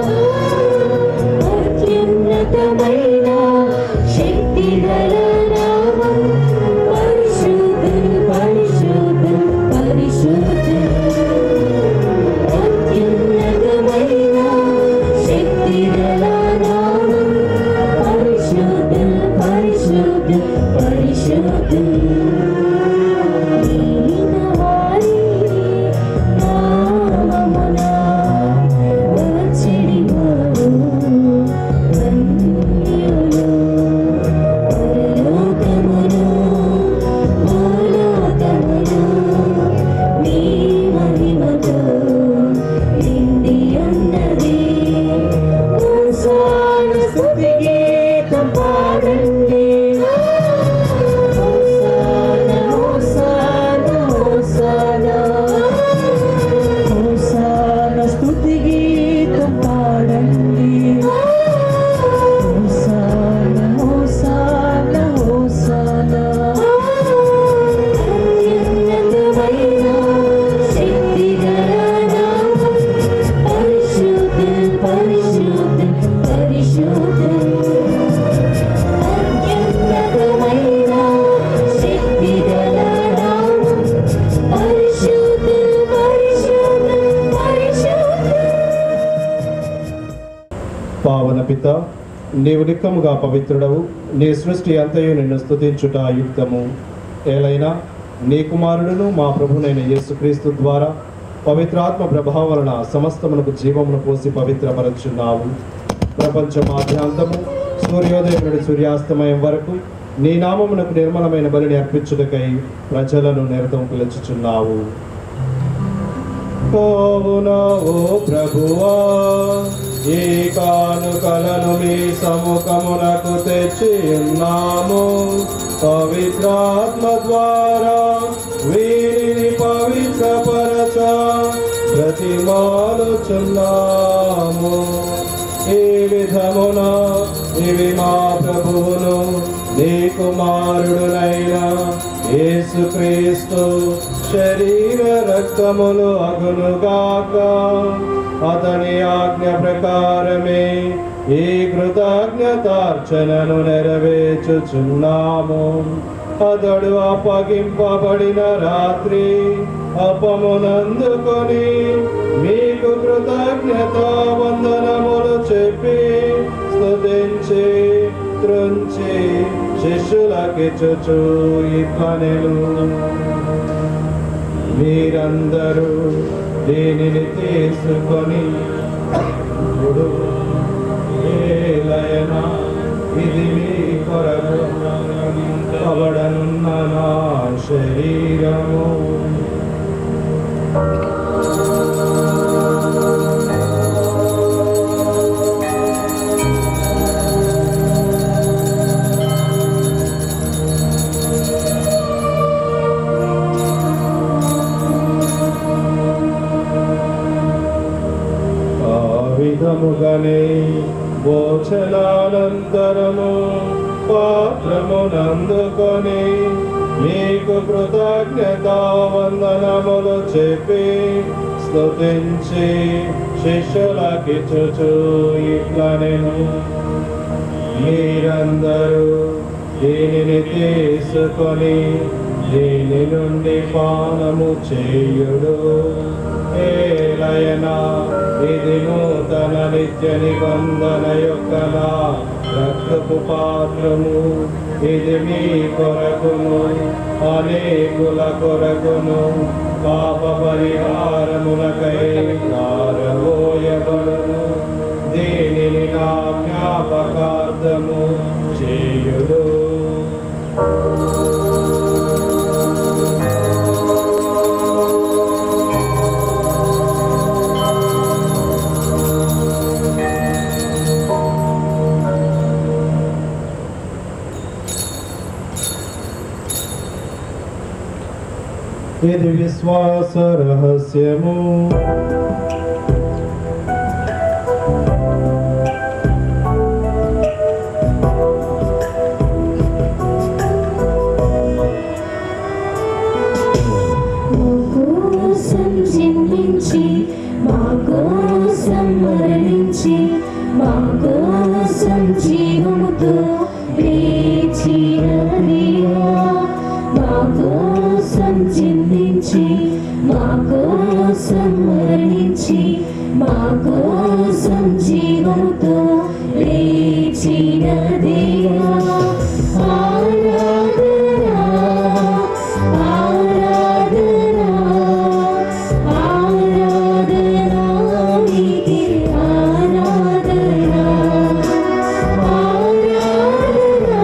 అత్యున్నతమైన శక్తిగల నామం పరిశుద్ధం పరిశుద్ధం పరిశుద్ధం అత్యున్నతమైన శక్తిగల నామం పరిశుద్ధం పరిశుద్ధం పరిశుద్ధం నీలిన వారిని నామమున వచ్చెడివారు ధన్యులు. పరలోకమును, భూలోకమును నీ మహిమతో నిండి ఉన్నది. హోసాన స్తుతి గీతం పాడండి హోసాన హోసాన హోసాన హోసాన స్తుతి గీతం పాడండి హోసాన హోసాన హోసాన అత్యున్నతమైన శక్తిగల నామం పరిశుద్ధం పరిశుద్ధం పరిశుద్ధం అత్యున్నతమైన శక్తిగల నామం పరిశుద్ధం పరిశుద్ధం పరిశుద్ధం పావన పిత నీవు నిక్కముగా పవిత్రుడవు నీ సృష్టి అంతయు నిన్ను స్తుతించుట యుక్తము ఏలైనా నీ కుమారుడును మా ప్రభునైన యేసుక్రీస్తు ద్వారా పవిత్రాత్మ ప్రభావం వలన సమస్తమునకు జీవమును పోసి పవిత్రపరచున్నావు ప్రపంచ మాధ్యాంతము సూర్యోదయం నుండి సూర్యాస్తమయం వరకు నీ నామమునకు నిర్మలమైన బలిని అర్పించుటకై ప్రజలను నిరతం పిలుచుచున్నావు కావున ఓ ప్రభువా ఈ కానుకలను మీ సముఖమునకు తెచ్చి ఉన్నాము పవిత్రాత్మ ద్వారా వీరిని పవిత్రపరచ ప్రతిమాలుచున్నాము ఈ విధమున ఇవి మా ప్రభువును నీ కుమారుడునైన యేసుక్రీస్తు శరీర రక్తములు అగునుగాక అతని ఆజ్ఞ ప్రకారమే ఈ కృతజ్ఞతార్చనను నెరవేర్చుచున్నాము అతడు అప్పగింపబడిన రాత్రి అపమునందుకొని మీకు కృతజ్ఞత వందనములు చెప్పి స్తుతించి త్రుంచి శిష్యులకిచ్చుచు ఇట్లనెను మీరందరూ దీనిని తీసుకొని ఇప్పుడు ఏలయన ఇది మీ కొరకు కబడనున్న నా శరీరము పాత్రమునందుకొని మీకు కృతజ్ఞత వందనములు చెప్పి స్తుతించి శిష్యులకిచ్చుచు ఇట్లా నేను మీరందరూ దీనిని తీసుకొని దీని నుండి పానము చేయుడు ఏలయన ఇది నూతన నిత్య నిబంధన యొక్క నా రక్తపు పాత్రము ఇది మీ కొరకును అనేకుల కొరకును పాప పరిహారములకై కారబోయబడును దీనిని నా జ్ఞాపకార్థము చేయుడు ఇది విశ్వాస రహస్యము కోసం చింతించి మా కోసం మరణించి మా కోసం జీవముతో లేచిన దేవా మా కోసం చింతించి మా కోసం మరణించి మా కోసం జీవముతో లేచిన దేవా ఆరాధనా ఆరాధనా ఆరాధనా నీకే ఆరాధనా ఆరాధనా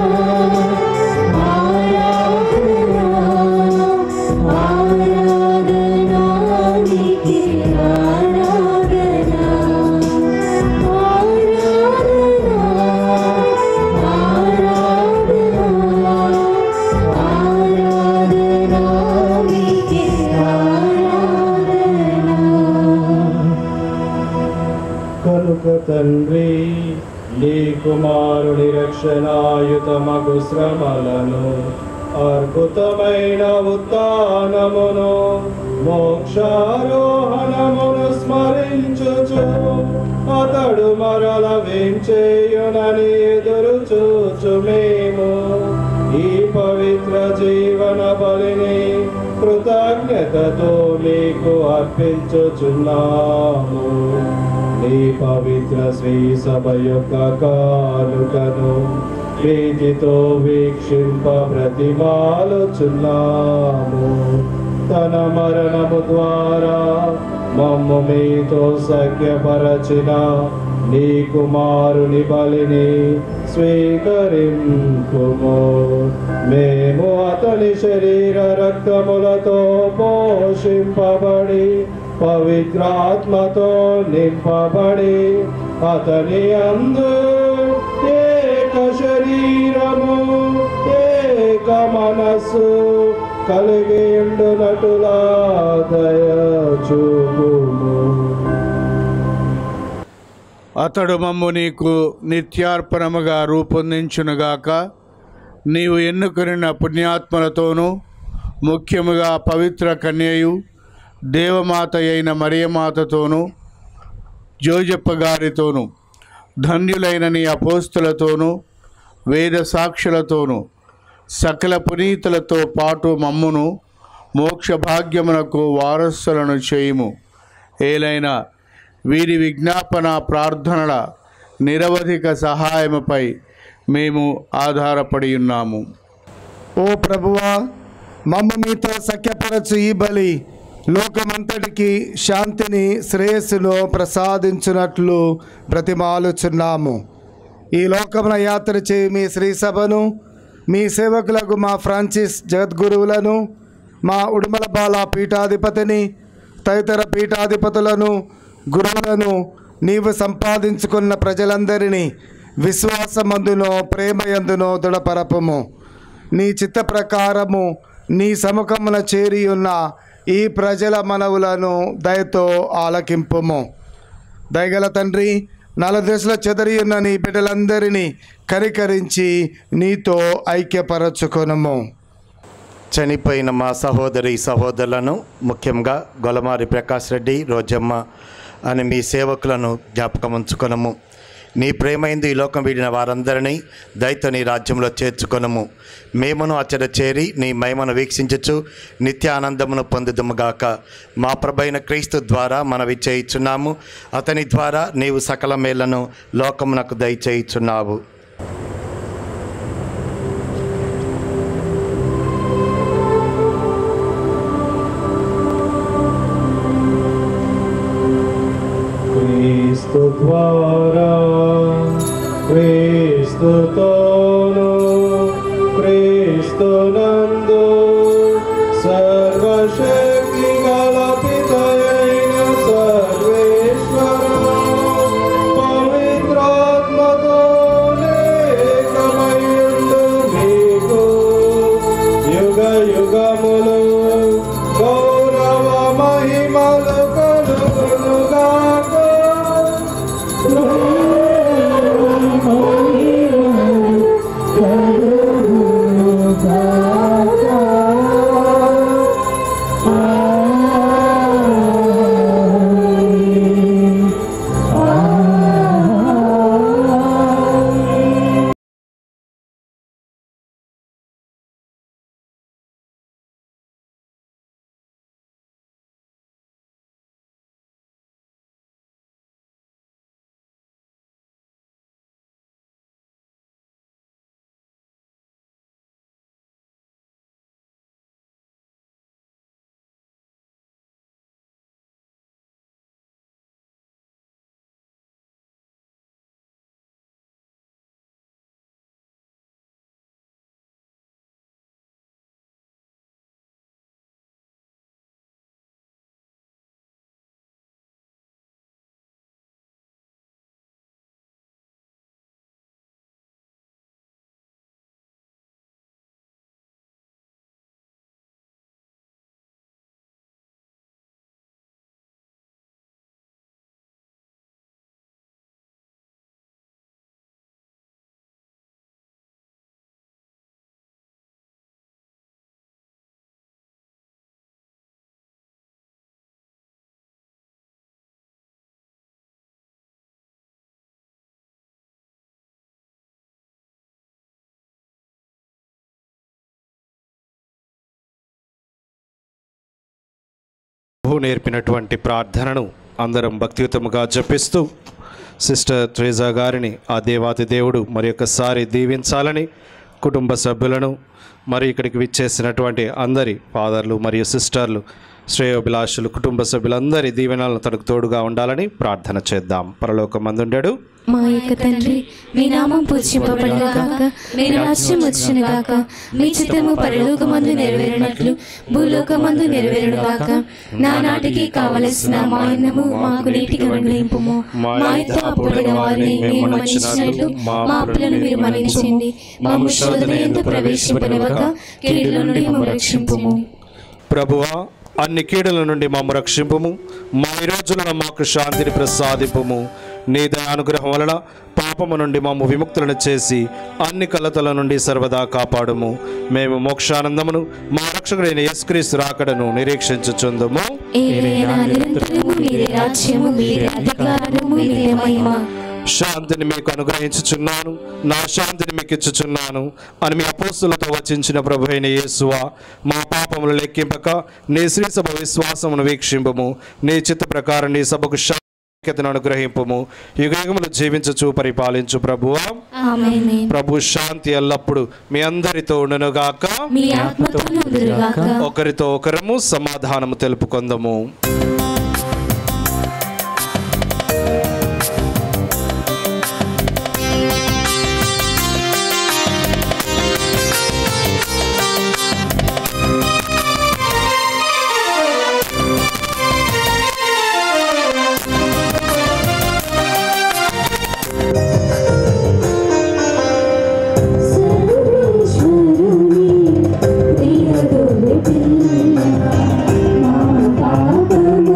ఆరాధనా ఆరాధనా నీకే ఆరాధనా ఆరాధనా ఆరాధనా ఆరాధనా నీకే కనుక తండ్రి నీ కుమారుని రక్షణాయుతమగు శ్రమలను అద్భుతమైన ఉత్నమును మోక్షారోహణమును స్మరించుచు అతడు మరల వేంచేయునని ఎదురు చూచు మేము ఈ పవిత్ర జీవన బలిని కృతజ్ఞతతో మీకు అర్పించుచున్నాము నీ పవిత్ర శ్రీ సభ యొక్క కానుకను ప్రీతితో వీక్షింప ప్రతిమాలుచున్నాము తన మరణము ద్వారా మమ్ము మీతో సఖ్యపరచిన నీ కుమారుని బలిని స్వీకరింపుము మేము అతని శరీర రక్తములతో పోషింపబడి పవిత్రాత్మతో నింపబడి అతని అందు ఏక శరీరము ఏక మనస్సు కలిగి ఉండునటులా దయ చూపుము అతడు మమ్ము నీకు నిత్యార్పణముగా రూపొందించునుగాక నీవు ఎన్నుకొనిన పుణ్యాత్మలతోనూ ముఖ్యముగా పవిత్ర కన్యయు దేవమాత అయిన మరియమాతతోనూ జోజప్ప గారితోనూ ధన్యులైన నీ అపోస్తులతోనూ వేద సాక్షులతోనూ సకల పునీతులతో పాటు మమ్మును మోక్ష భాగ్యమునకు వారసులను చేయుము ఏలైనా వీరి విజ్ఞాపన ప్రార్థనల నిరవధిక సహాయముపై మేము ఆధారపడి ఉన్నాము ఓ ప్రభువా మమ్మ మీతో సఖ్యపరచు ఈ బలి లోకమంతటికి శాంతిని శ్రేయస్సును ప్రసాదించున్నట్లు బ్రతిమాలుచున్నాము ఈ లోకమున యాత్ర చేయి మీ శ్రీ సభను మీ సేవకులకు మా ఫ్రాన్సిస్ జగద్గురువులను మా ఉడుమల బాల పీఠాధిపతిని తదితర పీఠాధిపతులను గురువులను నీవు సంపాదించుకున్న ప్రజలందరినీ విశ్వాసమందునో ప్రేమయందునో దృఢపరపము నీ చిత్త ప్రకారము నీ సముఖమున చేరి ఉన్న ఈ ప్రజల మనవులను దయతో ఆలకింపుము దయగల తండ్రి నాలుగు దశల చెదరి ఉన్న నీ బిడ్డలందరినీ కనికరించి నీతో ఐక్యపరచుకొనము చనిపోయిన మా సహోదరి సహోదరులను ముఖ్యంగా గొలమారి ప్రకాష్ రెడ్డి రోజమ్మ అని మీ సేవకులను జ్ఞాపకం ఉంచుకొనము నీ ప్రేమైంది ఈ లోకం వీడిన వారందరినీ దయతో నీ రాజ్యంలో చేర్చుకొనము మేమును అచ్చట చేరి నీ మహిమను వీక్షించచ్చు నిత్య ఆనందమును పొందుదుముగాక మా ప్రభైన క్రీస్తు ద్వారా మనవి చేయుచున్నాము అతని ద్వారా నీవు సకల మేళ్లను లోకమునకు దయచేయుచున్నావు క్రీస్తు ద్వారా క్రీస్తుతోను క్రీస్తునందు సర్వశక్తి గల పితయైన సర్వేశ్వర పవిత్రాత్మతో ఏకమయుండు మీకు యుగ యుగములు గౌరవ మహిమలు కలుగునుగాక ప్రభు నేర్పినటువంటి ప్రార్థనను అందరం భక్తియుతముగా జపిస్తూ సిస్టర్ ట్రేజా గారిని ఆ దేవాతి దేవుడు మరి ఒకసారి దీవించాలని కుటుంబ సభ్యులను మరి ఇక్కడికి విచ్చేసినటువంటి అందరి ఫాదర్లు మరియు సిస్టర్లు శ్రేయోభిలాషులు కుటుంబ సభ్యులందరి దీవెనలను తనకు తోడుగా ఉండాలని ప్రార్థన చేద్దాం పరలోకమందుండాడు మా యొక్క తండ్రి మీ నామం పూజింపబడిన గాక మీ రాజ్యం వచ్చిన గాక మీ చిత్తము పరలోకమందు నెరవేరినట్లు భూలోకమందు నెరవేరును గాక నా నాటికి కావలసిన మా అన్నము మాకు నీటికి అనుగ్రహింపుము మా యొక్క అప్పుడైన వారిని మేము మన్నించినట్లు మా అప్పులను మీరు మన్నించండి మా శోధన ఎందు ప్రవేశింపనివ్వక కీడుల నుండి మమ్మ రక్షింపుము ప్రభువా అన్ని కీడుల నుండి మమ్మ రక్షింపుము మా ఈ రోజులను మాకు శాంతిని ప్రసాదింపుము నీ దయానుగ్రహం వలన పాపము నుండి మమ్ము విముక్తులను చేసి అన్ని కలతల నుండి సర్వదా కాపాడుము మేము మోక్షానందమును మా రక్షకుడైన యేసుక్రీస్తు రాకడను నిరీక్షించుచుందుము ఏలైనా నిరంతరము మీరే రాజ్యము మీరే అధికారము మీరే మహిమ శాంతిని మీకు అనుగ్రహించుచున్నాను నా శాంతిని మీకు ఇచ్చుచున్నాను అని మీ అపోస్తులతో వచించిన ప్రభు అయిన యేసువా మా పాపములు లెక్కింపక నీ శ్రీ సభ విశ్వాసమును వీక్షింపము నీ చిత్త ప్రకారం నీ సభకు శాంతిను అనుగ్రహింపము యుగయుగములు జీవించచు పరిపాలించు ప్రభువా ఆమేన్ ప్రభు శాంతి ఎల్లప్పుడు మీ అందరితో ఉండునుగాక మీ ఆత్మతోనూ ఉండునుగాక. ఒకరితో ఒకరము సమాధానము తెలుపుకొందము పాపము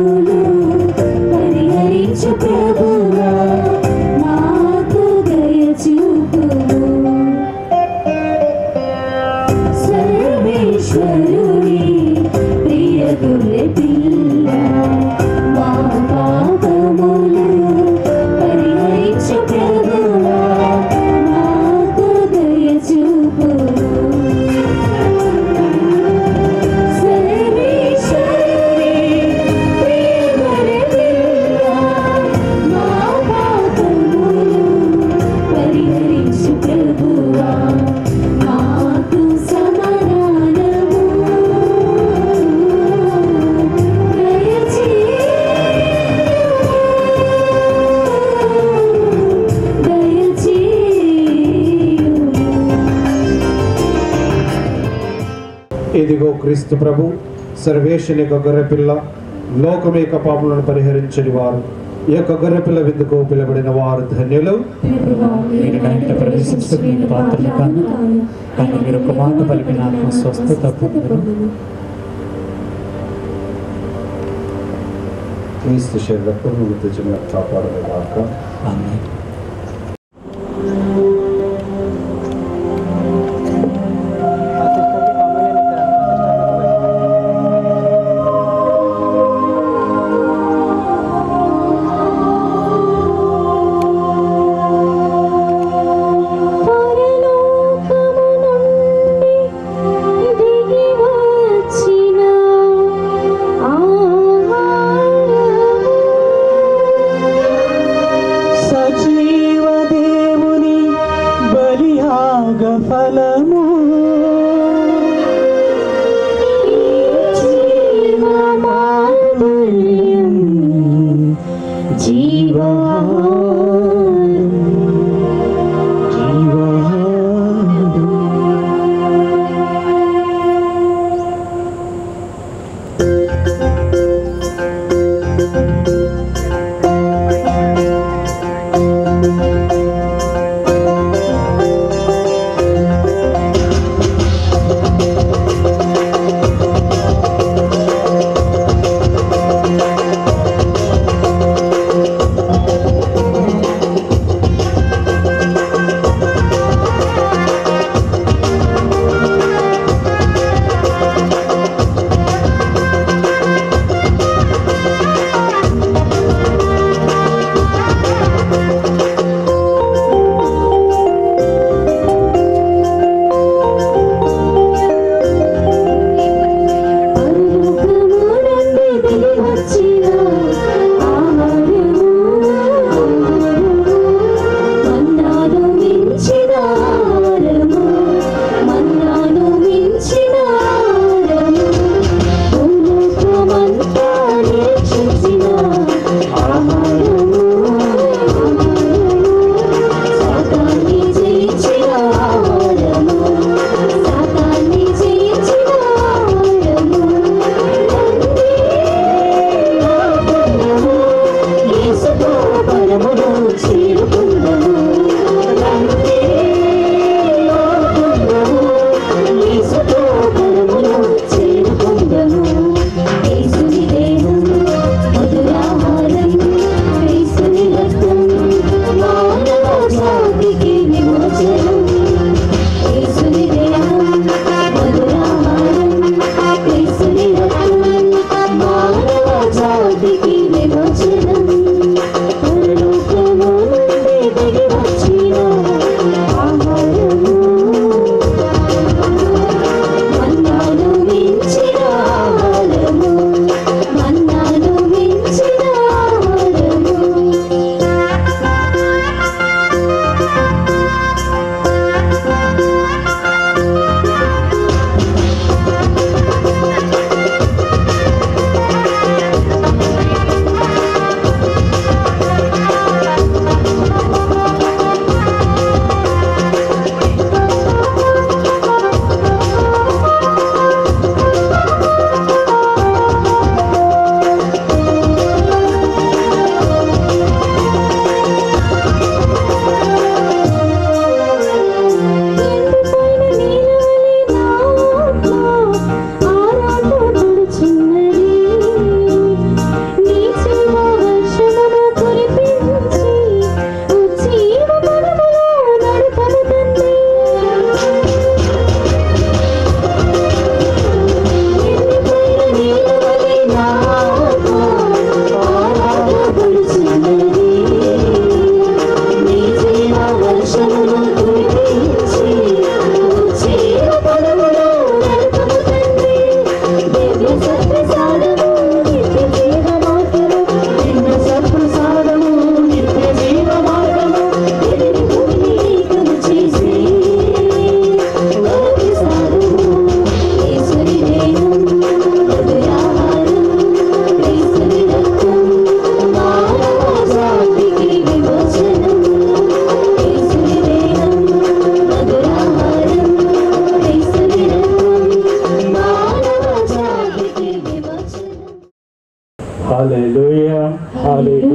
ఇదిగో క్రీస్తు ప్రభు సర్వేశ్వని యొక్క గొర్రెపిల్ల లోకం యొక్క పాపలను పరిహరించని వారు ఈ యొక్క గొర్రెపిల్ల విందుకు పిలబడిన వారు ధన్యులు మీరు నా ఇంట ప్రవేశించడం నేను పాత్రలు కాను కానీ మీరు ఒక మాట పలికిన ఆత్మ స్వస్థత పొందును క్రీస్తు శరీరపు మృతి కాపాడగాక ఆమేన్ సజీవ దేవుని బలియాగ ఫలము Thank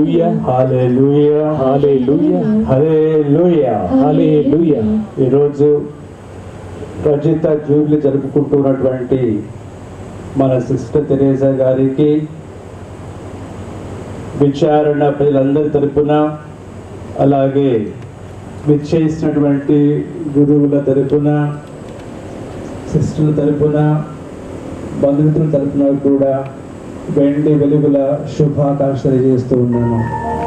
Hallelujah, hallelujah, hallelujah, hallelujah, hallelujah. ఈరోజు రజిత జూబ్లీ జరుపుకుంటున్నటువంటి మన సిస్టర్ తెరేజా గారికి విచారణ ప్రజలందరి తరపున అలాగే విచ్చేసినటువంటి గురువుల తరపున సిస్టర్ల తరపున బంధుమిత్రుల తరపున కూడా వెండి వెలుగుల శుభాకాంక్షలు తెలియజేస్తూ ఉన్నాను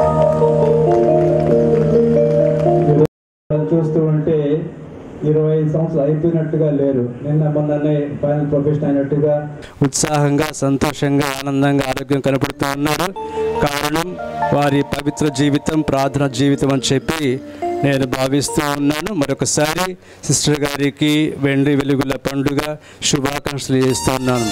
ఈరోజు చూస్తూ ఉంటే ఇరవై ఐదు సంవత్సరాలు అయిపోయినట్టుగా లేరు నిన్న మొన్ననే ఫైనల్ ప్రొఫెషన్ అయినట్టుగా ఉత్సాహంగా సంతోషంగా ఆనందంగా ఆరోగ్యం కనపడుతూ ఉన్నారు కారణం వారి పవిత్ర జీవితం ప్రార్థన జీవితం అని చెప్పి నేను భావిస్తూ ఉన్నాను మరొకసారి సిస్టర్ గారికి వెండి వెలుగుల పండుగ శుభాకాంక్షలు చేస్తూ ఉన్నాను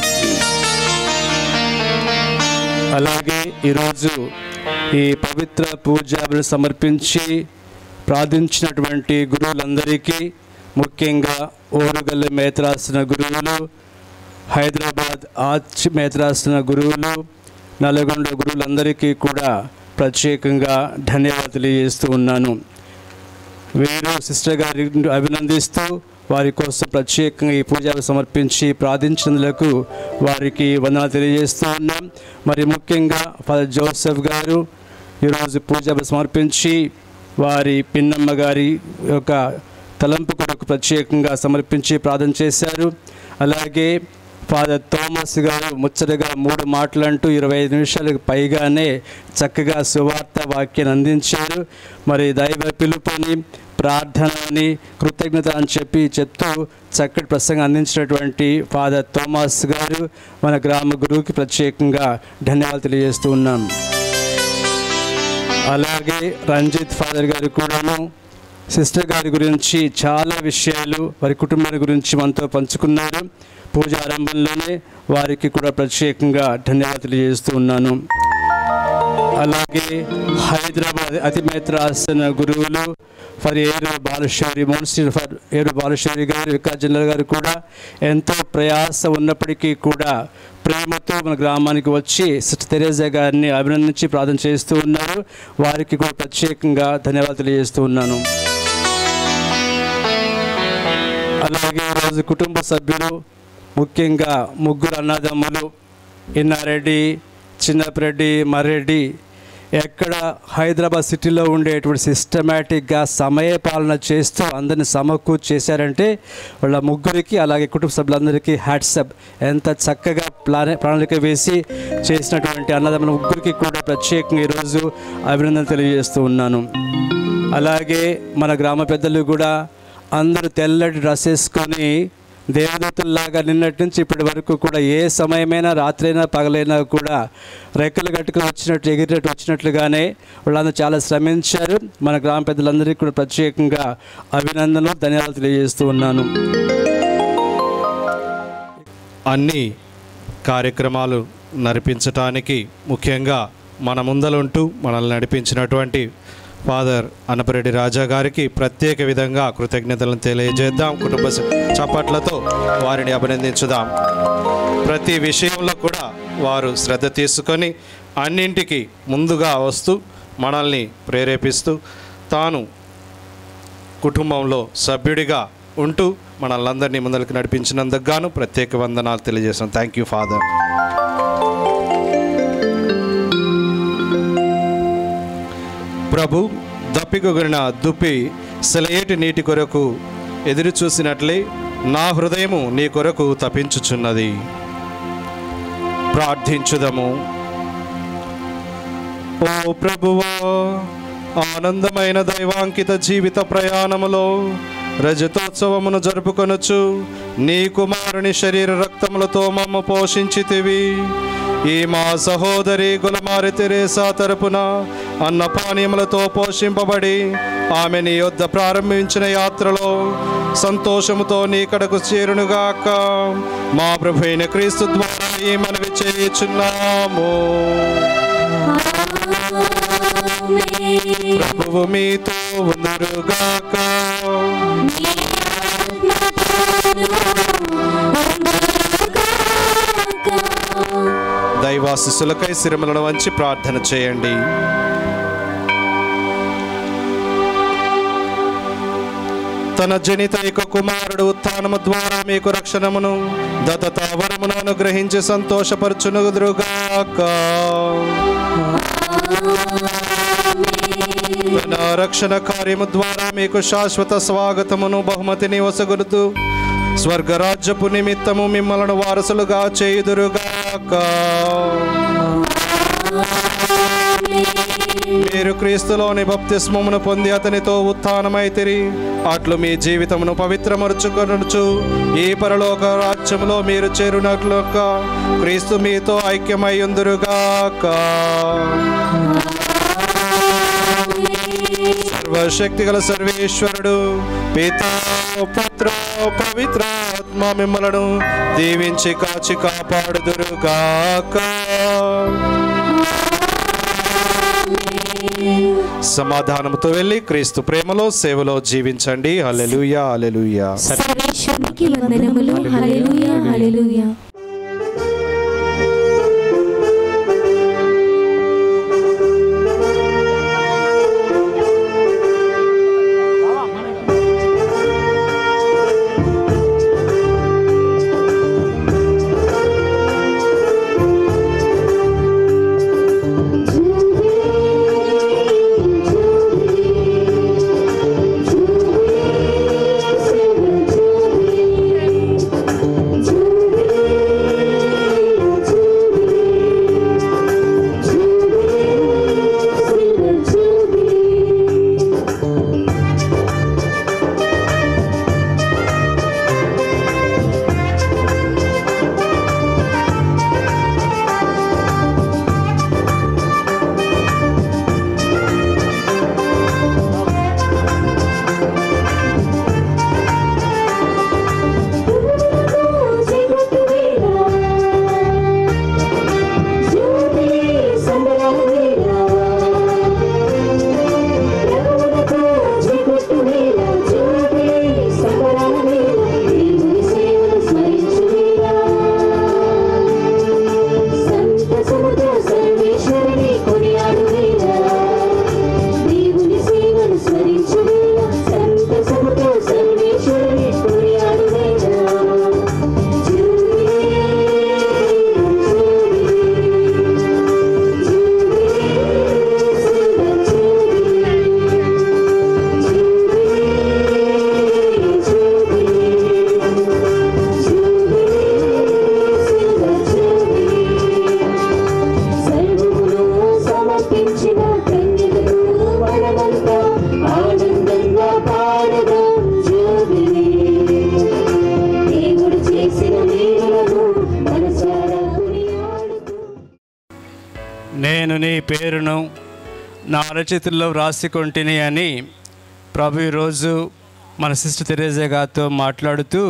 అలాగే ఈరోజు ఈ పవిత్ర పూజాబులు సమర్పించి ప్రార్థించినటువంటి గురువులందరికీ ముఖ్యంగా ఓరుగల్లి మేత రాసిన గురువులు హైదరాబాద్ ఆర్చ్ మేత రాసిన గురువులు నల్గొండ గురువులందరికీ కూడా ప్రత్యేకంగా ధన్యవాదాలు తెలియజేస్తూ ఉన్నాను వీరు సిస్టర్ గారిని అభినందిస్తూ వారి కోసం ప్రత్యేకంగా ఈ పూజలు సమర్పించి ప్రార్థించినందులకు వారికి వందనాలు తెలియజేస్తూ ఉన్నాం మరి ముఖ్యంగా ఫాదర్ జోసెఫ్ గారు ఈరోజు పూజలు సమర్పించి వారి పిన్నమ్మ గారి యొక్క తలంపు కొరకు ప్రత్యేకంగా సమర్పించి ప్రార్థన చేశారు అలాగే ఫాదర్ థోమస్ గారు ముచ్చటగా మూడు మాటలు అంటూ ఇరవై ఐదు నిమిషాలకు పైగానే చక్కగా సువార్త వాక్యాన్ని అందించారు మరి దైవ పిలుపుని ప్రార్థనని కృతజ్ఞత అని చెప్పి చెప్తూ చక్కటి ప్రసంగం అందించినటువంటి ఫాదర్ థోమస్ గారు మన గ్రామ గురువుకి ప్రత్యేకంగా ధన్యవాదాలు తెలియజేస్తూ ఉన్నాం అలాగే రంజిత్ ఫాదర్ గారు కూడాను సిస్టర్ గారి గురించి చాలా విషయాలు వారి కుటుంబాల గురించి మనతో పంచుకున్నారు పూజ ఆరంభంలోనే వారికి కూడా ప్రత్యేకంగా ధన్యవాదాలు తెలియజేస్తూ ఉన్నాను అలాగే హైదరాబాద్ అతిమేత రాసిన గురువులు ఫర్ ఏరు బాలశౌరి మోన్సీ ఫర్ ఏరు బాలశౌరి గారు వికాస్ జిల్లా గారు కూడా ఎంతో ప్రయాస ఉన్నప్పటికీ కూడా ప్రేమతో మన గ్రామానికి వచ్చి సిస్టర్ తెరేజా గారిని అభినందించి ప్రార్థన చేస్తూ ఉన్నారు వారికి కూడా ప్రత్యేకంగా ధన్యవాదాలు తెలియజేస్తూ ఉన్నాను అలాగే ఈరోజు కుటుంబ సభ్యులు ముఖ్యంగా ముగ్గురు అన్నదమ్ములు ఇన్నారెడ్డి చిన్నపరెడ్డి మర్రెడ్డి ఎక్కడ హైదరాబాద్ సిటీలో ఉండేటువంటి సిస్టమేటిక్గా సమయ పాలన చేస్తూ అందరిని సమకూర్చి చేశారంటే వాళ్ళ ముగ్గురికి అలాగే కుటుంబ సభ్యులందరికీ హ్యాట్సప్ ఎంత చక్కగా ప్లాన ప్రణాళిక వేసి చేసినటువంటి అన్నదమ్ముల ముగ్గురికి కూడా ప్రత్యేకంగా ఈరోజు అభినందన తెలియజేస్తూ ఉన్నాను అలాగే మన గ్రామ పెద్దలు కూడా అందరూ తెల్లటి డ్రెస్ వేసుకొని దేవదూతల్లాగా నిన్నటి నుంచి ఇప్పటి వరకు కూడా ఏ సమయమైనా రాత్రైనా పగలైనా కూడా రెక్కలు కట్టుకుని వచ్చినట్టు ఎగిరినట్టు వచ్చినట్లుగానే వాళ్ళందరూ చాలా శ్రమించారు మన గ్రామ పెద్దలందరికీ కూడా ప్రత్యేకంగా అభినందనలు ధన్యవాదాలు తెలియజేస్తూ ఉన్నాను అన్ని కార్యక్రమాలు నడిపించటానికి ముఖ్యంగా మన ముందలుంటూ మనల్ని నడిపించినటువంటి ఫాదర్ అనపరెడ్డి రాజా గారికి ప్రత్యేక విధంగా కృతజ్ఞతలను తెలియజేద్దాం కుటుంబ స- చప్పట్లతో వారిని అభినందించుదాం ప్రతి విషయంలో కూడా వారు శ్రద్ధ తీసుకొని అన్నింటికి ముందుగా వస్తూ మనల్ని ప్రేరేపిస్తూ తాను కుటుంబంలో సభ్యుడిగా ఉంటూ మనల్ని ముందరికి నడిపించినందుకు గాను ప్రత్యేక వందనాలు తెలియజేస్తాం థ్యాంక్ యూ ఫాదర్ ప్రభు దప్పికొగిన దుప్పి సెలయేటి నీటి కొరకు ఎదురు చూసినట్లే నా హృదయము నీ కొరకు తపించుచున్నది ప్రార్థించుదము ఓ ప్రభువా ఆనందమైన దైవాంకిత జీవిత ప్రయాణములో రజతోత్సవమును జరుపుకొనుచు నీ కుమారుని శరీర రక్తములతో మమ్మ పోషించితివి ఈ మా సహోదరి గులమారి తెరేసా తరపున అన్న పానీయములతో పోషింపబడి ఆమె నీ యొద్ద ప్రారంభించిన యాత్రలో సంతోషముతో నీ కడకు చేరునుగాక మా ప్రభు అయిన క్రీస్తు ద్వారా ఈ మనవి చేయుచున్నాము ప్రభువు మీతో ఉందరుగాక దైవ దైవాశిస్సులకై సిరమలను వంచి ప్రార్థన చేయండి తన జనితైక కుమారుడు ఉత్థానము ద్వారా మీకు రక్షణమును దతత వరమును అనుగ్రహించి సంతోషపరచునుదురుగాక తన రక్షణ కార్యము ద్వారా మీకు శాశ్వత స్వాగతమును బహుమతిని వసగులుతూ స్వర్గరాజ్యపు నిమిత్తము మిమ్మలను వారసులుగా చేయుదురుగాక మీరు క్రీస్తులోని బప్తిస్మమును పొంది అతనితో ఉత్థానమైతిరి అట్లు మీ జీవితమును పవిత్రమరుచుకొనుచు ఈ పరలోక రాజ్యములో మీరు చేరునట్లుక క్రీస్తు మీతో ఐక్యమయ్యుందురుగాక సర్వశక్తిగల సర్వేశ్వరుడు పితా పుత్ర పవిత్రాత్మ మిమ్మలను దీవించి కాచి కాపాడుదురుగాక సమాధానముతో వెళ్ళి క్రీస్తు ప్రేమలో సేవలో జీవించండి హల్లెలూయా హల్లెలూయా సర్వేశ్వరునికి వందనములు హల్లెలూయా హల్లెలూయా సమర్పించిన కన్యకను మనమంతా ఆనందంగా పాడదాం జూబిలీ దేవుడు చేసిన మేలులను మనసారా కొనియాడుతూ నేను నీ పేరును నా రచితుల్లో వ్రాసికొంటిని అని ప్రభు ఈరోజు మన సిస్టర్ తెరేజా గారితో మాట్లాడుతూ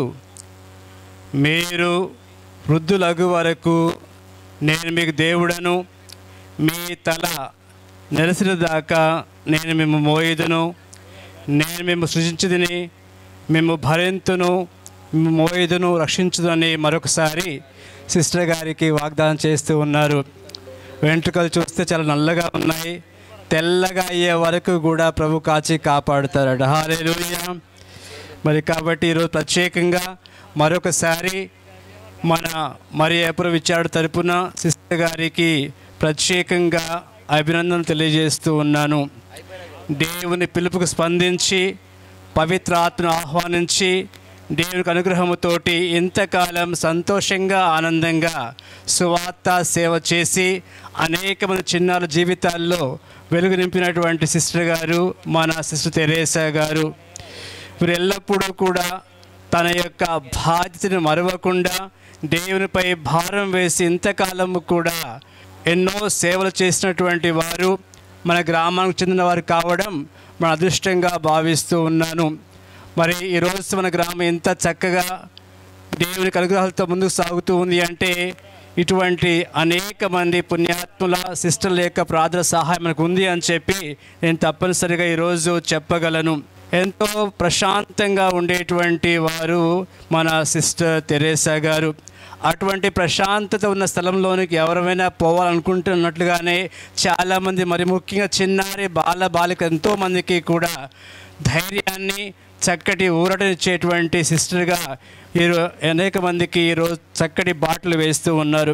మీరు వృద్ధులగు వరకు నేను మీకు దేవుడను మీ తల నెలసిన దాకా నేను మేము మోయిదును నేను మేము సృజించుదని మేము భరింతును మేము మోయిదును రక్షించుదని మరొకసారి సిస్టర్ గారికి వాగ్దానం చేస్తూ ఉన్నారు వెంట్రుకలు చూస్తే చాలా నల్లగా ఉన్నాయి తెల్లగా అయ్యే వరకు కూడా ప్రభు కాచి కాపాడుతారట హాలేలుయా మరి కాబట్టి ఈరోజు ప్రత్యేకంగా మరొకసారి మన మరి ఎప్పుడు విచారణ తరపున సిస్టర్ గారికి ప్రత్యేకంగా అభినందనలు తెలియజేస్తూ ఉన్నాను దేవుని పిలుపుకు స్పందించి పవిత్ర ఆత్మను ఆహ్వానించి దేవునికి అనుగ్రహముతోటి ఇంతకాలం సంతోషంగా ఆనందంగా సువార్త సేవ చేసి అనేక మంది చిన్నారుల జీవితాల్లో వెలుగు నింపినటువంటి సిస్టర్ గారు మన సిస్టర్ తెరేసా గారు వీరు ఎల్లప్పుడూ కూడా తన యొక్క బాధ్యతను మరవకుండా దేవునిపై భారం వేసి ఇంతకాలము కూడా ఎన్నో సేవలు చేసినటువంటి వారు మన గ్రామానికి చెందిన వారు కావడం మన అదృష్టంగా భావిస్తూ ఉన్నాను మరి ఈరోజు మన గ్రామం ఎంత చక్కగా దేవునికి అనుగ్రహాలతో ముందుకు సాగుతూ ఉంది అంటే ఇటువంటి అనేక మంది పుణ్యాత్ముల సిస్టర్ల యొక్క ప్రార్థన సహాయం మనకు ఉంది అని చెప్పి నేను తప్పనిసరిగా ఈరోజు చెప్పగలను ఎంతో ప్రశాంతంగా ఉండేటువంటి వారు మన సిస్టర్ తెరేసా గారు అటువంటి ప్రశాంతత ఉన్న స్థలంలోనికి ఎవరైనా పోవాలనుకుంటున్నట్లుగానే చాలామంది మరి ముఖ్యంగా చిన్నారి బాల బాలిక ఎంతోమందికి కూడా ధైర్యాన్ని చక్కటి ఊరటనిచ్చేటువంటి సిస్టర్గా ఈరో అనేక మందికి ఈరోజు చక్కటి బాటలు వేస్తూ ఉన్నారు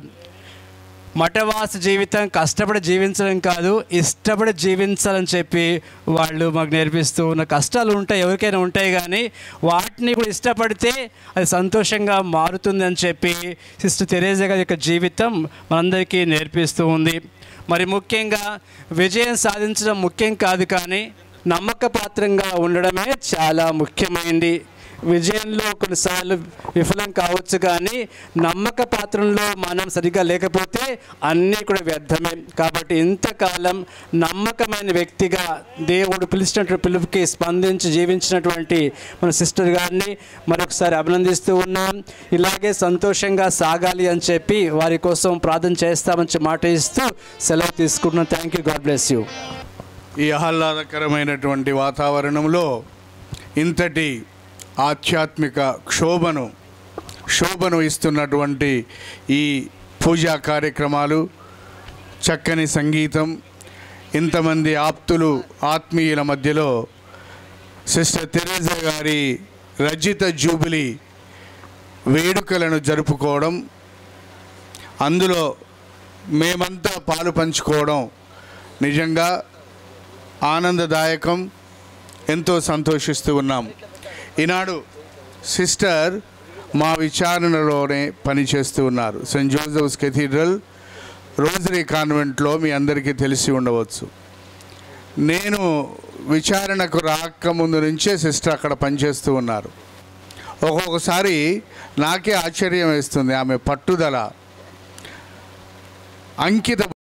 మఠవాస జీవితం కష్టపడి జీవించడం కాదు ఇష్టపడి జీవించాలని చెప్పి వాళ్ళు మాకు నేర్పిస్తూ ఉన్న కష్టాలు ఉంటాయి ఎవరికైనా ఉంటాయి కానీ వాటిని కూడా ఇష్టపడితే అది సంతోషంగా మారుతుందని చెప్పి సిస్టర్ తెరేజా గారి యొక్క జీవితం మనందరికీ నేర్పిస్తూ ఉంది మరి ముఖ్యంగా విజయం సాధించడం ముఖ్యం కాదు కానీ నమ్మకపాత్రంగా ఉండడమే చాలా ముఖ్యమైనది విజయంలో కొన్నిసార్లు విఫలం కావచ్చు కానీ నమ్మక పాత్రంలో మనం సరిగ్గా లేకపోతే అన్నీ కూడా వ్యర్థమే కాబట్టి ఇంతకాలం నమ్మకమైన వ్యక్తిగా దేవుడు పిలిచినటువంటి పిలుపుకి స్పందించి జీవించినటువంటి మన సిస్టర్ గారిని మరొకసారి అభినందిస్తూ ఉన్నాం ఇలాగే సంతోషంగా సాగాలి అని చెప్పి వారి కోసం ప్రార్థన చేస్తామని చెప్పి మాట ఇస్తూ సెలవు తీసుకుంటున్నాం thank you God bless you ఈ ఆహ్లాదకరమైనటువంటి వాతావరణంలో ఇంతటి ఆధ్యాత్మిక క్షోభను శోభను ఇస్తున్నటువంటి ఈ పూజా కార్యక్రమాలు చక్కని సంగీతం ఇంతమంది ఆప్తులు ఆత్మీయుల మధ్యలో సిస్టర్ తెరేజా గారి రజిత జూబిలీ వేడుకలను జరుపుకోవడం అందులో మేమంతా పాలు పంచుకోవడం నిజంగా ఆనందదాయకం ఎంతో సంతోషిస్తూ ఉన్నాం ఈనాడు సిస్టర్ మా విచారణలోనే పనిచేస్తూ ఉన్నారు సెయింట్ జోసెఫ్స్ కెథీడ్రల్ రోజరీ కాన్వెంట్లో మీ అందరికీ తెలిసి ఉండవచ్చు నేను విచారణకు రాకముందు నుంచే సిస్టర్ అక్కడ పనిచేస్తూ ఉన్నారు ఒక్కొక్కసారి నాకే ఆశ్చర్యం వేస్తుంది ఆమె పట్టుదల అంకిత